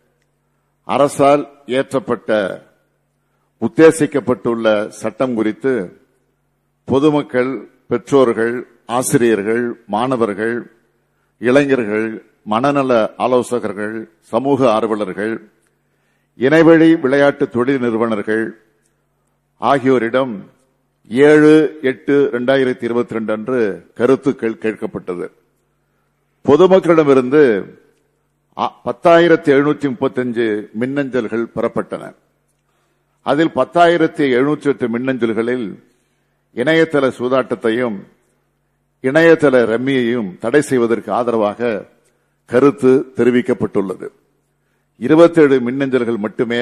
Speaker 5: அரசால் இயற்றப்பட்ட உத்தேசிக்கப்பட்டுள்ள சட்டம் குறித்து பொதுமக்கள் பெற்றோர்கள் ஆசிரியர்கள் மாணவர்கள் இளைஞர்கள் மனநல ஆலோசகர்கள் சமூக ஆர்வலர்கள் இணைவழி விளையாட்டு தொழில் நிறுவனர்கள் ஆகியோரிடம் ஏழு எட்டு இரண்டாயிரத்தி இருபத்தி ரெண்டு அன்று கருத்துக்கள் கேட்கப்பட்டது பொதுமக்களிடமிருந்து பத்தாயிரத்தி எழுநூத்தி முப்பத்தஞ்சு மின்னஞ்சல்கள் பெறப்பட்டன அதில் பத்தாயிரத்தி எழுநூற்றி எட்டு மின்னஞ்சல்களில் இணையதள சூதாட்டத்தையும் இணையதள ரம்மியையும் தடை செய்வதற்கு ஆதரவாக கருத்து தெரிவிக்கப்பட்டுள்ளது இருபத்தேழு மின்னஞ்சல்கள் மட்டுமே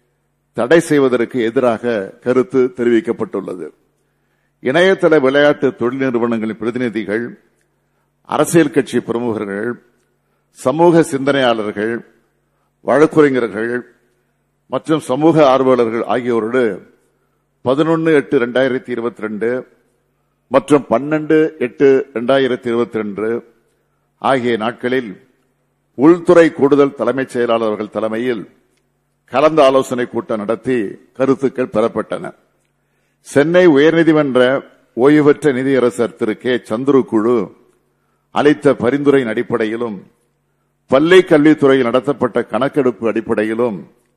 Speaker 5: தடை செய்வதற்கு எதிராக கருத்து தெரிவிக்கப்பட்டுள்ளது இணையதள விளையாட்டு தொழில் நிறுவனங்களின் பிரதிநிதிகள் அரசியல் கட்சி பிரமுகர்கள் சமூக சிந்தனையாளர்கள் வழக்குரைஞர்கள் மற்றும் சமூக ஆர்வலர்கள் ஆகியோரோடு பதினொன்று எட்டு ரெண்டாயிரத்தி இருபத்தி ரெண்டு மற்றும் பன்னெண்டு எட்டு ரெண்டாயிரத்தி இருபத்தி ரெண்டு ஆகிய நாட்களில் உள்துறை கூடுதல் தலைமைச் செயலாளர்கள் தலைமையில் கலந்து ஆலோசனை கூட்டம் நடத்தி கருத்துக்கள் பெறப்பட்டன சென்னை உயர்நீதிமன்ற ஓய்வு பெற்ற நிதியரசர் திரு கே சந்துரு குழு அளித்த பரிந்துரையின் அடிப்படையிலும் பள்ளி கல்வித்துறையில் நடத்தப்பட்ட கணக்கெடுப்பு அடிப்படையிலும்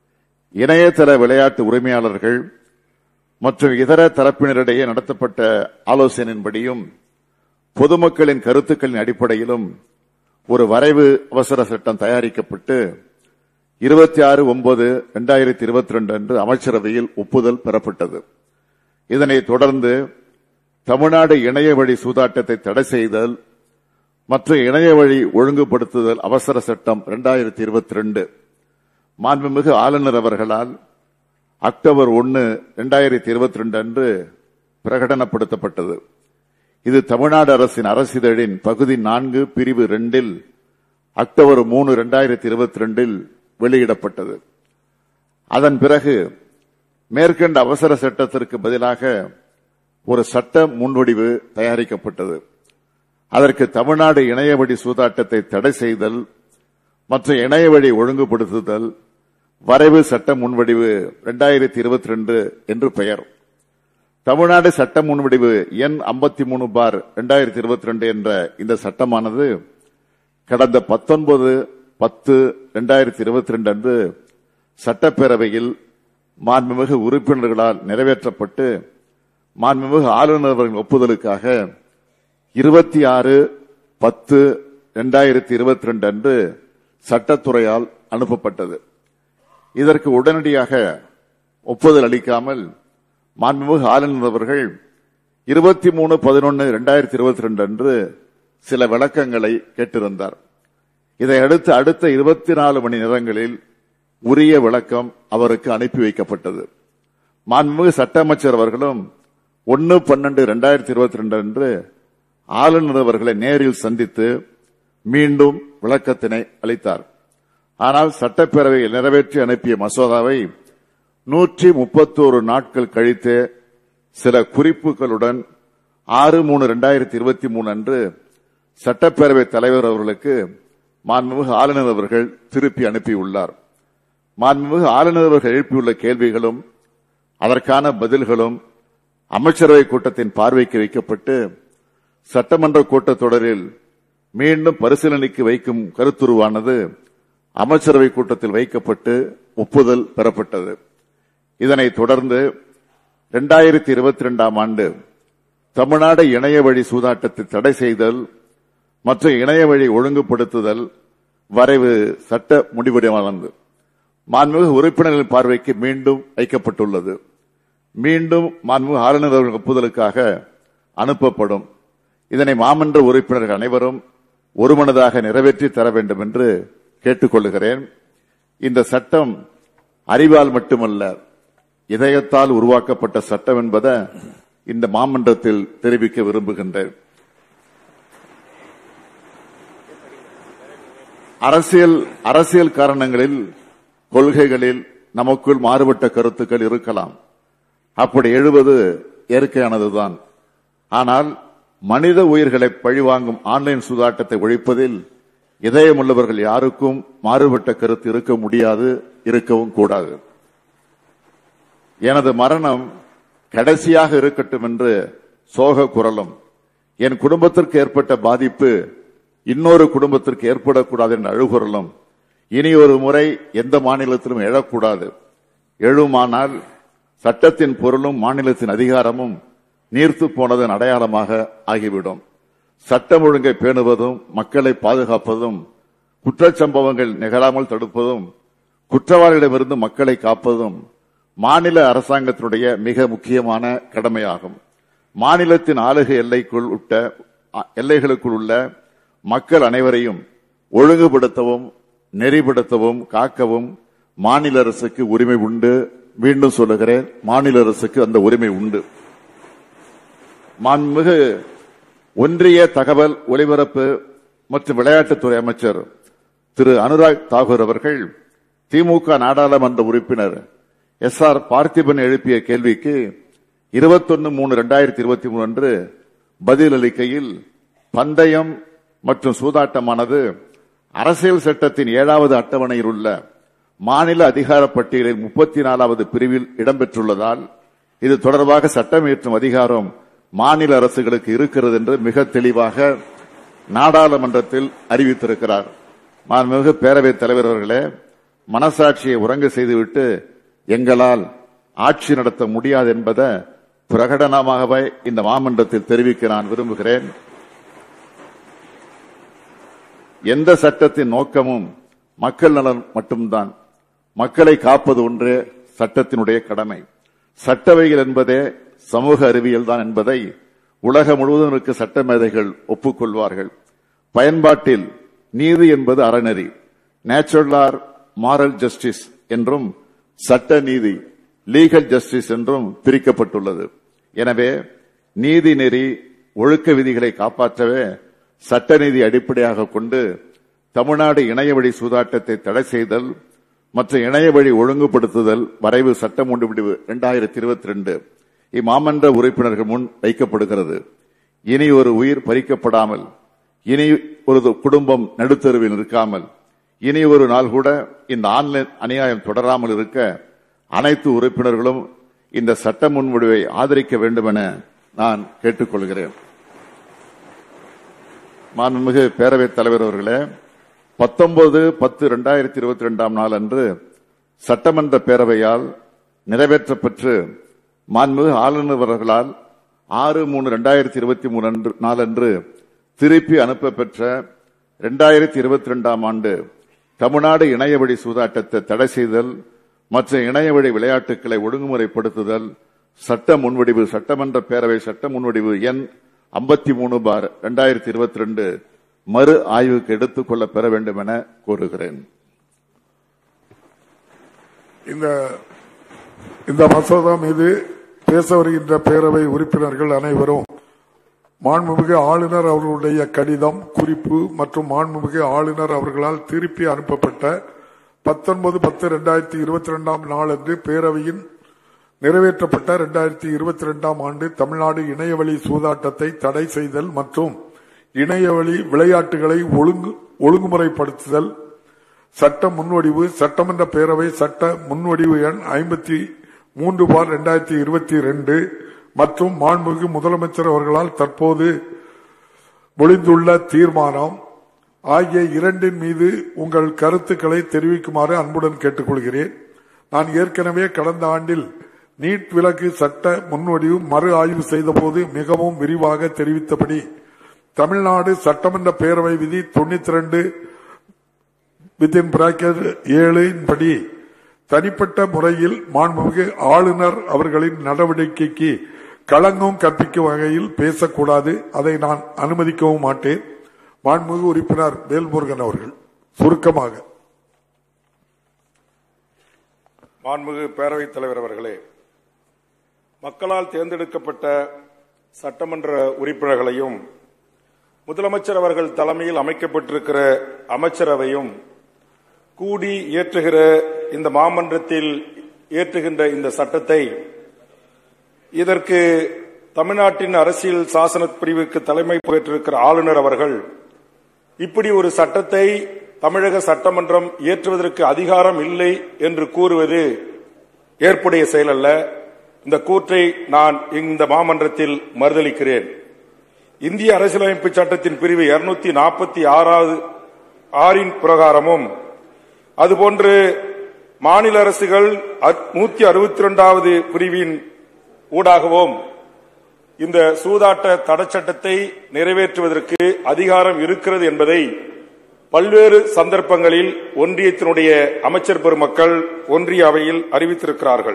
Speaker 5: இணையதள விளையாட்டு உரிமையாளர்கள் மற்றும் இதர தரப்பினரிடையே நடத்தப்பட்ட ஆலோசனையின்படியும் பொதுமக்களின் கருத்துக்களின் அடிப்படையிலும் ஒரு வரைவு அவசர சட்டம் தயாரிக்கப்பட்டு இருபத்தி ஆறு ஒன்பது இரண்டாயிரத்தி இருபத்தி ரெண்டு அன்று அமைச்சரவையில் ஒப்புதல் பெறப்பட்டது இதனைத் தொடர்ந்து தமிழ்நாடு இணைய வழி சூதாட்டத்தை தடை செய்தல் மற்றும் இணைய வழி ஒழுங்குபடுத்துதல் அவசர சட்டம் இரண்டாயிரத்தி இருபத்தி ரெண்டு மாண்புமிகு ஆளுநர் அவர்களால் அக்டோபர் ஒன்று இரண்டாயிரத்தி இருபத்தி ரெண்டு அன்று பிரகடனப்படுத்தப்பட்டது இது தமிழ்நாடு அரசின் அரசிதழின் பகுதி நான்கு பிரிவு ரெண்டில் அக்டோபர் மூணு இரண்டாயிரத்தி இருபத்தி ரெண்டில் வெளியிடப்பட்டது அதன் பிறகு மேற்கண்ட அவசர சட்டத்திற்கு பதிலாக ஒரு சட்ட முன்வடிவு தயாரிக்கப்பட்டது அதற்கு தமிழ்நாடு இணையவழி சூதாட்டத்தை தடை செய்தல் மற்றும் இணையவழி ஒழுங்குபடுத்துதல் வரைவு சட்ட முன்வடிவு இரண்டாயிரத்தி இருபத்தி ரெண்டு என்று பெயர் தமிழ்நாடு சட்ட முன்வடிவு எண் ஐம்பத்தி மூணு பார் இரண்டாயிரத்தி இருபத்தி ரெண்டு என்ற இந்த சட்டமானது கடந்த பத்தொன்பது பத்து இரண்டாயிரத்தி இருபத்தி ரெண்டு அன்று சட்டப்பேரவையில் மாண்புமிகு உறுப்பினர்களால் நிறைவேற்றப்பட்டு மாண்புமிகு ஆளுநர் அவர்களின் ஒப்புதலுக்காக இருபத்தி ஆறு பத்து இரண்டாயிரத்தி இருபத்தி ரெண்டு அன்று சட்டத்துறையால் அனுப்பப்பட்டது இதற்கு உடனடியாக ஒப்புதல் அளிக்காமல் மாண்புமிகு ஆளுநர் அவர்கள் இருபத்தி மூணு பதினொன்று இரண்டாயிரத்தி இருபத்தி ரெண்டு அன்று சில விளக்கங்களை கேட்டிருந்தார் இதையடுத்து அடுத்த இருபத்தி நாலு மணி நேரங்களில் உரிய விளக்கம் அவருக்கு அனுப்பி வைக்கப்பட்டது மாண்புமிகு சட்ட அமைச்சர் அவர்களும் ஒன்னு பன்னெண்டு இரண்டாயிரத்தி இருபத்தி ரெண்டு அன்று ஆளுநர் அவர்களை நேரில் சந்தித்து மீண்டும் விளக்கத்தினை அளித்தார் ஆனால் சட்டப்பேரவையில் நிறைவேற்றி அனுப்பிய மசோதாவை நூற்றி முப்பத்தோரு நாட்கள் கழித்து சில குறிப்புகளுடன் ஆறு மூணு இரண்டாயிரத்தி இருபத்தி மூணு அன்று சட்டப்பேரவைத் தலைவர் அவர்களுக்கு மாண்புமிகு ஆளுநர் அவர்கள் திருப்பி அனுப்பியுள்ளார் மாண்புமிகு ஆளுநர் அவர்கள் எழுப்பியுள்ள கேள்விகளும் அதற்கான பதில்களும் அமைச்சரவை கூட்டத்தின் பார்வைக்கு வைக்கப்பட்டு சட்டமன்ற கூட்டத்தொடரில் மீண்டும் பரிசீலனைக்கு வைக்கும் கருத்துருவானது அமைச்சரவை கூட்டத்தில் வைக்கப்பட்டு ஒப்புதல் பெறப்பட்டது இதனைத் தொடர்ந்து இரண்டாயிரத்தி இருபத்தி இரண்டாம் ஆண்டு தமிழ்நாடு இணைய வழி சூதாட்டத்தை தடை செய்தல் மற்றும் இணைய வழி ஒழுங்குபடுத்துதல் வரைவு சட்ட முடிவடைவானது மாண்புமிகு உறுப்பினர்களின் பார்வைக்கு மீண்டும் வைக்கப்பட்டுள்ளது மீண்டும் மாண்புமிகு ஆளுநர் அவர்கள் ஒப்புதலுக்காக அனுப்பப்படும் இதனை மாமன்ற உறுப்பினர்கள் அனைவரும் ஒருமனதாக நிறைவேற்றி தர வேண்டும் என்று கேட்டுக்கொள்கிறேன் இந்த சட்டம் அறிவால் மட்டுமல்ல இதயத்தால் உருவாக்கப்பட்ட சட்டம் என்பதை இந்த மாமன்றத்தில் தெரிவிக்க விரும்புகின்றேன் அரசியல் அரசியல் காரணங்களில் கொள்கைகளில் நமக்குள் மாறுபட்ட கருத்துக்கள் இருக்கலாம் அப்படி எழுவது இயற்கையானதுதான் ஆனால் மனித உயிர்களை பழிவாங்கும் ஆன்லைன் சூதாட்டத்தை ஒழிப்பதில் இதயமுள்ளவர்கள் யாருக்கும் மாறுபட்ட கருத்து இருக்க முடியாது இருக்கவும் கூடாது எனது மரணம் கடைசியாக இருக்கட்டும் என்று சோக குரலும் என் குடும்பத்திற்கு ஏற்பட்ட பாதிப்பு இன்னொரு குடும்பத்திற்கு ஏற்படக்கூடாது என்ற அழுகுரலும் இனி ஒரு முறை எந்த மாநிலத்திலும் எழக்கூடாது எழுமானால் சட்டத்தின் பொருளும் மாநிலத்தின் அதிகாரமும் நீர்த்து போனதன் அடையாளமாக ஆகிவிடும் சட்டம் ஒழுங்கை பேணுவதும் மக்களை பாதுகாப்பதும் குற்றச்சம்பவங்கள் நிகழாமல் தடுப்பதும் குற்றவாளிகளிடமிருந்து மக்களை காப்பதும் மாநில அரசாங்கத்தினுடைய மிக முக்கியமான கடமையாகும் மாநிலத்தின் ஆளுகை எல்லைக்குள் உட்ட எல்லைகளுக்குள் உள்ள மக்கள் அனைவரையும் ஒழுங்குபடுத்தவும் நெறிப்படுத்தவும் காக்கவும் மாநில அரசுக்கு உரிமை உண்டு மீண்டும் சொல்லுகிறேன் மாநில அரசுக்கு அந்த உரிமை உண்டு மாண்புமிகு ஒன்றிய தகவல் ஒலிபரப்பு மற்றும் விளையாட்டுத்துறை அமைச்சர் திரு அனுராக் தாகூர் அவர்கள் திமுக நாடாளுமன்ற உறுப்பினர் எஸ் ஆர் பார்த்திபன் எழுப்பிய கேள்விக்கு இருபத்தொன்னு மூணு ரெண்டாயிரத்தி இருபத்தி மூணு அன்று பதிலளிக்கையில் பந்தயம் மற்றும் சூதாட்டமானது அரசியல் சட்டத்தின் ஏழாவது அட்டவணையில் உள்ள மாநில அதிகார பட்டியலில் முப்பத்தி நாலாவது பிரிவில் இடம்பெற்றுள்ளதால் இது தொடர்பாக சட்டம் இயற்றும் அதிகாரம் மாநில அரசுகளுக்கு இருக்கிறது என்று மிக தெளிவாக நாடாளுமன்றத்தில் அறிவித்திருக்கிறார் மாண்புமிகு பேரவைத் தலைவர் அவர்களே மனசாட்சியை உறங்க செய்துவிட்டு எங்களால் ஆட்சி நடத்த முடியாது என்பதை பிரகடனமாகவே இந்த மாமன்றத்தில் தெரிவிக்க நான் விரும்புகிறேன் எந்த சட்டத்தின் நோக்கமும் மக்கள் நலன் மட்டும்தான் மக்களை காப்பது ஒன்றே சட்டத்தினுடைய கடமை சட்டவைகள் என்பதே சமூக அறிவியல் தான் என்பதை உலகம் முழுவதும் இருக்க சட்ட மேதைகள் ஒப்புக்கொள்வார்கள் பயன்பாட்டில் நீதி என்பது அறநெறி நேச்சுரல் ஆர் மாரல் ஜஸ்டிஸ் என்றும் சட்ட நீதி லீகல் ஜஸ்டிஸ் என்றும் பிரிக்கப்பட்டுள்ளது எனவே நீதி நெறி ஒழுக்க விதிகளை காப்பாற்றவே சட்ட நீதி அடிப்படையாக கொண்டு தமிழ்நாடு இணைய வழி சூதாட்டத்தை தடை செய்தல் மற்றும் இணைய வழி ஒழுங்குபடுத்துதல் வரைவு சட்ட முடிவு இரண்டாயிரத்தி இருபத்தி ரெண்டு இம்மாமன்ற உறுப்பினர்கள் முன் வைக்கப்படுகிறது இனி ஒரு உயிர் பறிக்கப்படாமல் இனி ஒரு குடும்பம் நடுத்தருவில் இருக்காமல் இனி ஒரு நாள் கூட இந்த ஆன்லைன் அநியாயம் தொடராமல் இருக்க அனைத்து உறுப்பினர்களும் இந்த சட்ட முன்வடிவை ஆதரிக்க வேண்டும் என நான் கேட்டுக்கொள்கிறேன் மாண்புமிகு பேரவைத் தலைவர் அவர்களே பத்தொன்பது பத்து இரண்டாயிரத்தி இருபத்தி ரெண்டாம் நாள் அன்று சட்டமன்ற பேரவையால் நிறைவேற்றப்பெற்று மாண்புமிகு ஆளுநர் அவர்களால் ஆறு மூணு இரண்டாயிரத்தி இருபத்தி மூணு அன்று நாளன்று திருப்பி அனுப்ப பெற்ற இரண்டாயிரத்தி இருபத்தி ரெண்டாம் ஆண்டு தமிழ்நாடு இணையவழி சூதாட்டத்தை தடை செய்தல் மற்ற இணையவழி விளையாட்டுகளை ஒழுங்குமுறைப்படுத்துதல் சட்ட முன்வடிவு சட்டமன்ற பேரவை சட்ட முன்வடிவு எண் ஐம்பத்தி மூணு பார் இரண்டாயிரத்தி இருபத்தி ரெண்டு மறு ஆய்வுக்கு எடுத்துக் கொள்ள பெற வேண்டும் என கோருகிறேன்
Speaker 3: இந்த இந்த மசோதா மீது பேச வருகின்ற பேரவை உறுப்பினர்கள் அனைவரும் மாண்புமிகு ஆளுநர் அவர்களுடைய கடிதம் குறிப்பு மற்றும் மாண்புமிகு ஆளுநர் அவர்களால் திருப்பி அனுப்பப்பட்ட பத்தொன்பது பத்து இரண்டாயிரத்தி இருபத்தி இரண்டாம் நாளன்று பேரவையின் நிறைவேற்றப்பட்ட இரண்டாயிரத்தி இருபத்தி இரண்டாம் ஆண்டு தமிழ்நாடு இணையவழி சூதாட்டத்தை தடை செய்தல் மற்றும் இணையவழி விளையாட்டுகளை ஒழுங்கு ஒழுங்குமுறைப்படுத்துதல் சட்ட முன்வடிவு சட்டமன்ற பேரவை சட்ட முன்வடிவு எண் ஐம்பத்தி மூன்று பார் இரண்டாயிரத்தி இருபத்தி ரெண்டு மற்றும் மாண்புமிகு முதலமைச்சர் அவர்களால் தற்போது மொழிந்துள்ள தீர்மானம் ஆகிய இரண்டின் மீது உங்கள் கருத்துக்களை தெரிவிக்குமாறு அன்புடன் கேட்டுக்கொள்கிறேன் நான் ஏற்கனவே கடந்த ஆண்டில் நீட் விலக்கு சட்ட முன்வடிவு மறு ஆய்வு செய்தபோது மிகவும் விரிவாக தெரிவித்தபடி தமிழ்நாடு சட்டமன்ற பேரவை விதி தொண்ணூத்தி ரெண்டு வித்தின் பிராக்கெட் ஏழின் படி தனிப்பட்ட முறையில் மாண்புமிகு ஆளுநர் அவர்களின் நடவடிக்கைக்கு களங்கம் கற்பிக்கும் வகையில் பேசக்கூடாது அதை நான் அனுமதிக்கவும் மாட்டேன் மாண்புமிகு உறுப்பினர் வேல்முருகன் அவர்கள் சுருக்கமாக
Speaker 9: மாண்புமிகு பேரவைத் தலைவர் அவர்களே மக்களால் தேர்ந்தெடுக்கப்பட்ட சட்டமன்ற உறுப்பினர்களையும் முதலமைச்சர் அவர்கள் தலைமையில் அமைக்கப்பட்டிருக்கிற அமைச்சரவையும் கூடி இயற்றுகிற இந்த மாமன்றத்தில் இயற்றுகின்ற இந்த சட்டத்தை இதற்கு தமிழ்நாட்டின் அரசியல் சாசன பிரிவுக்கு தலைமை பெற்றிருக்கிற ஆளுநர் அவர்கள் இப்படி ஒரு சட்டத்தை தமிழக சட்டமன்றம் இயற்றுவதற்கு அதிகாரம் இல்லை என்று கூறுவது ஏற்புடைய செயல் அல்ல இந்த கூற்றை நான் இந்த மாமன்றத்தில் மறுதளிக்கிறேன் இந்திய அரசியலமைப்பு சட்டத்தின் பிரிவு இருநூத்தி நாற்பத்தி ஆறாவது ஆறின் பிரகாரமும் அதுபோன்று மாநில அரசுகள் நூத்தி அறுபத்தி இரண்டாவது பிரிவின் ஊடாகவும் இந்த சூதாட்ட தடச்சட்டத்தை நிறைவேற்றுவதற்கு அதிகாரம் இருக்கிறது என்பதை பல்வேறு சந்தர்ப்பங்களில் ஒன்றியத்தினுடைய அமைச்சர் பெருமக்கள் ஒன்றிய அவையில் அறிவித்திருக்கிறார்கள்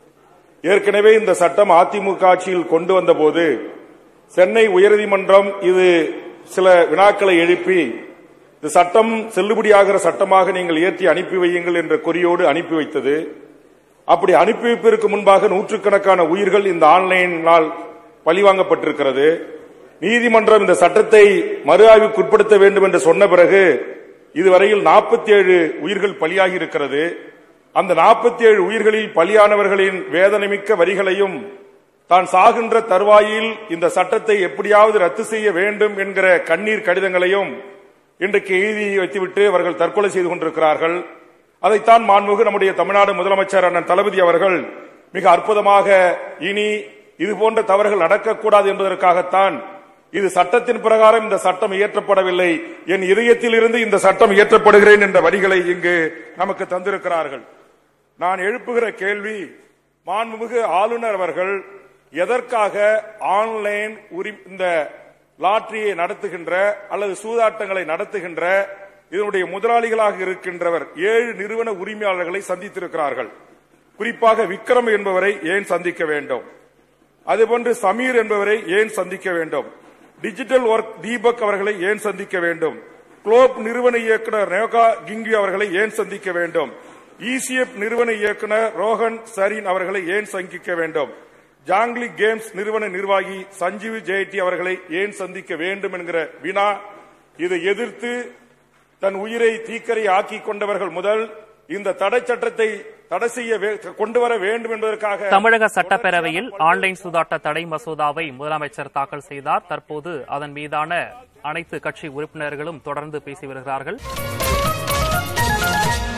Speaker 9: ஏற்கனவே இந்த சட்டம் அதிமுக ஆட்சியில் கொண்டு வந்தபோது சென்னை உயர்நீதிமன்றம் இது சில வினாக்களை எழுப்பி இந்த சட்டம் செல்லுபடியாகிற சட்டமாக நீங்கள் ஏற்றி அனுப்பி வையுங்கள் என்ற குறியோடு அனுப்பி வைத்தது அப்படி அனுப்பி வைப்பதற்கு முன்பாக நூற்றுக்கணக்கான உயிர்கள் இந்த ஆன்லைனால் பழிவாங்கப்பட்டிருக்கிறது நீதிமன்றம் இந்த சட்டத்தை மறு ஆய்வுக்குட்படுத்த வேண்டும் என்று சொன்ன பிறகு இதுவரையில் நாற்பத்தி ஏழு உயிர்கள் பலியாகி இருக்கிறது அந்த நாற்பத்தி ஏழு உயிர்களில் பலியானவர்களின் வேதனைமிக்க வரிகளையும் தான் சாகின்ற தருவாயில் இந்த சட்டத்தை எப்படியாவது ரத்து செய்ய வேண்டும் என்கிற கண்ணீர் கடிதங்களையும் இன்றைக்கு எழுதி வைத்துவிட்டு அவர்கள் தற்கொலை செய்து கொண்டிருக்கிறார்கள் அதைத்தான் மாண்புமிகு நம்முடைய தமிழ்நாடு முதலமைச்சர் அண்ணன் தளபதி அவர்கள் மிக அற்புதமாக இனி இது போன்ற தவறுகள் நடக்கக்கூடாது என்பதற்காகத்தான் இது சட்டத்தின் பிரகாரம் இந்த சட்டம் இயற்றப்படவில்லை என் இதயத்தில் இருந்து இந்த சட்டம் இயற்றப்படுகிறேன் என்ற வரிகளை இங்கு நமக்கு தந்திருக்கிறார்கள் நான் எழுப்புகிற கேள்வி மாண்புமிகு ஆளுநர் அவர்கள் எதற்காக ஆன்லைன் இந்த லாட்டரியை நடத்துகின்ற அல்லது சூதாட்டங்களை நடத்துகின்ற இதனுடைய முதலாளிகளாக இருக்கின்றவர் ஏழு நிறுவன உரிமையாளர்களை சந்தித்திருக்கிறார்கள் குறிப்பாக விக்ரம் என்பவரை ஏன் சந்திக்க வேண்டும் அதுபோன்று சமீர் என்பவரை ஏன் சந்திக்க வேண்டும் டிஜிட்டல் ஒர்க் தீபக் அவர்களை ஏன் சந்திக்க வேண்டும் குளோப் நிறுவன இயக்குனர் நேகா கிங்வி அவர்களை ஏன் சந்திக்க வேண்டும் இசிஎஃப் நிறுவன இயக்குனர் ரோஹன் சரீன் அவர்களை ஏன் சந்திக்க வேண்டும் ஜாங்லி கேம்ஸ் நிறுவன நிர்வாகி சஞ்சீவ் ஜெயட்டி அவர்களை ஏன் சந்திக்க வேண்டும் என்கிற வினா இதை எதிர்த்து தன் உயிரை தீக்கரை ஆக்கி கொண்டவர்கள் முதல் இந்த தடை சட்டத்தை தடை செய்ய கொண்டு வர வேண்டும் என்பதற்காக
Speaker 2: தமிழக சட்டப்பேரவையில் ஆன்லைன் சூதாட்ட தடை மசோதாவை முதலமைச்சர் தாக்கல் செய்தார் தற்போது அதன் மீதான அனைத்து கட்சி உறுப்பினர்களும் தொடர்ந்து பேசி வருகிறார்கள்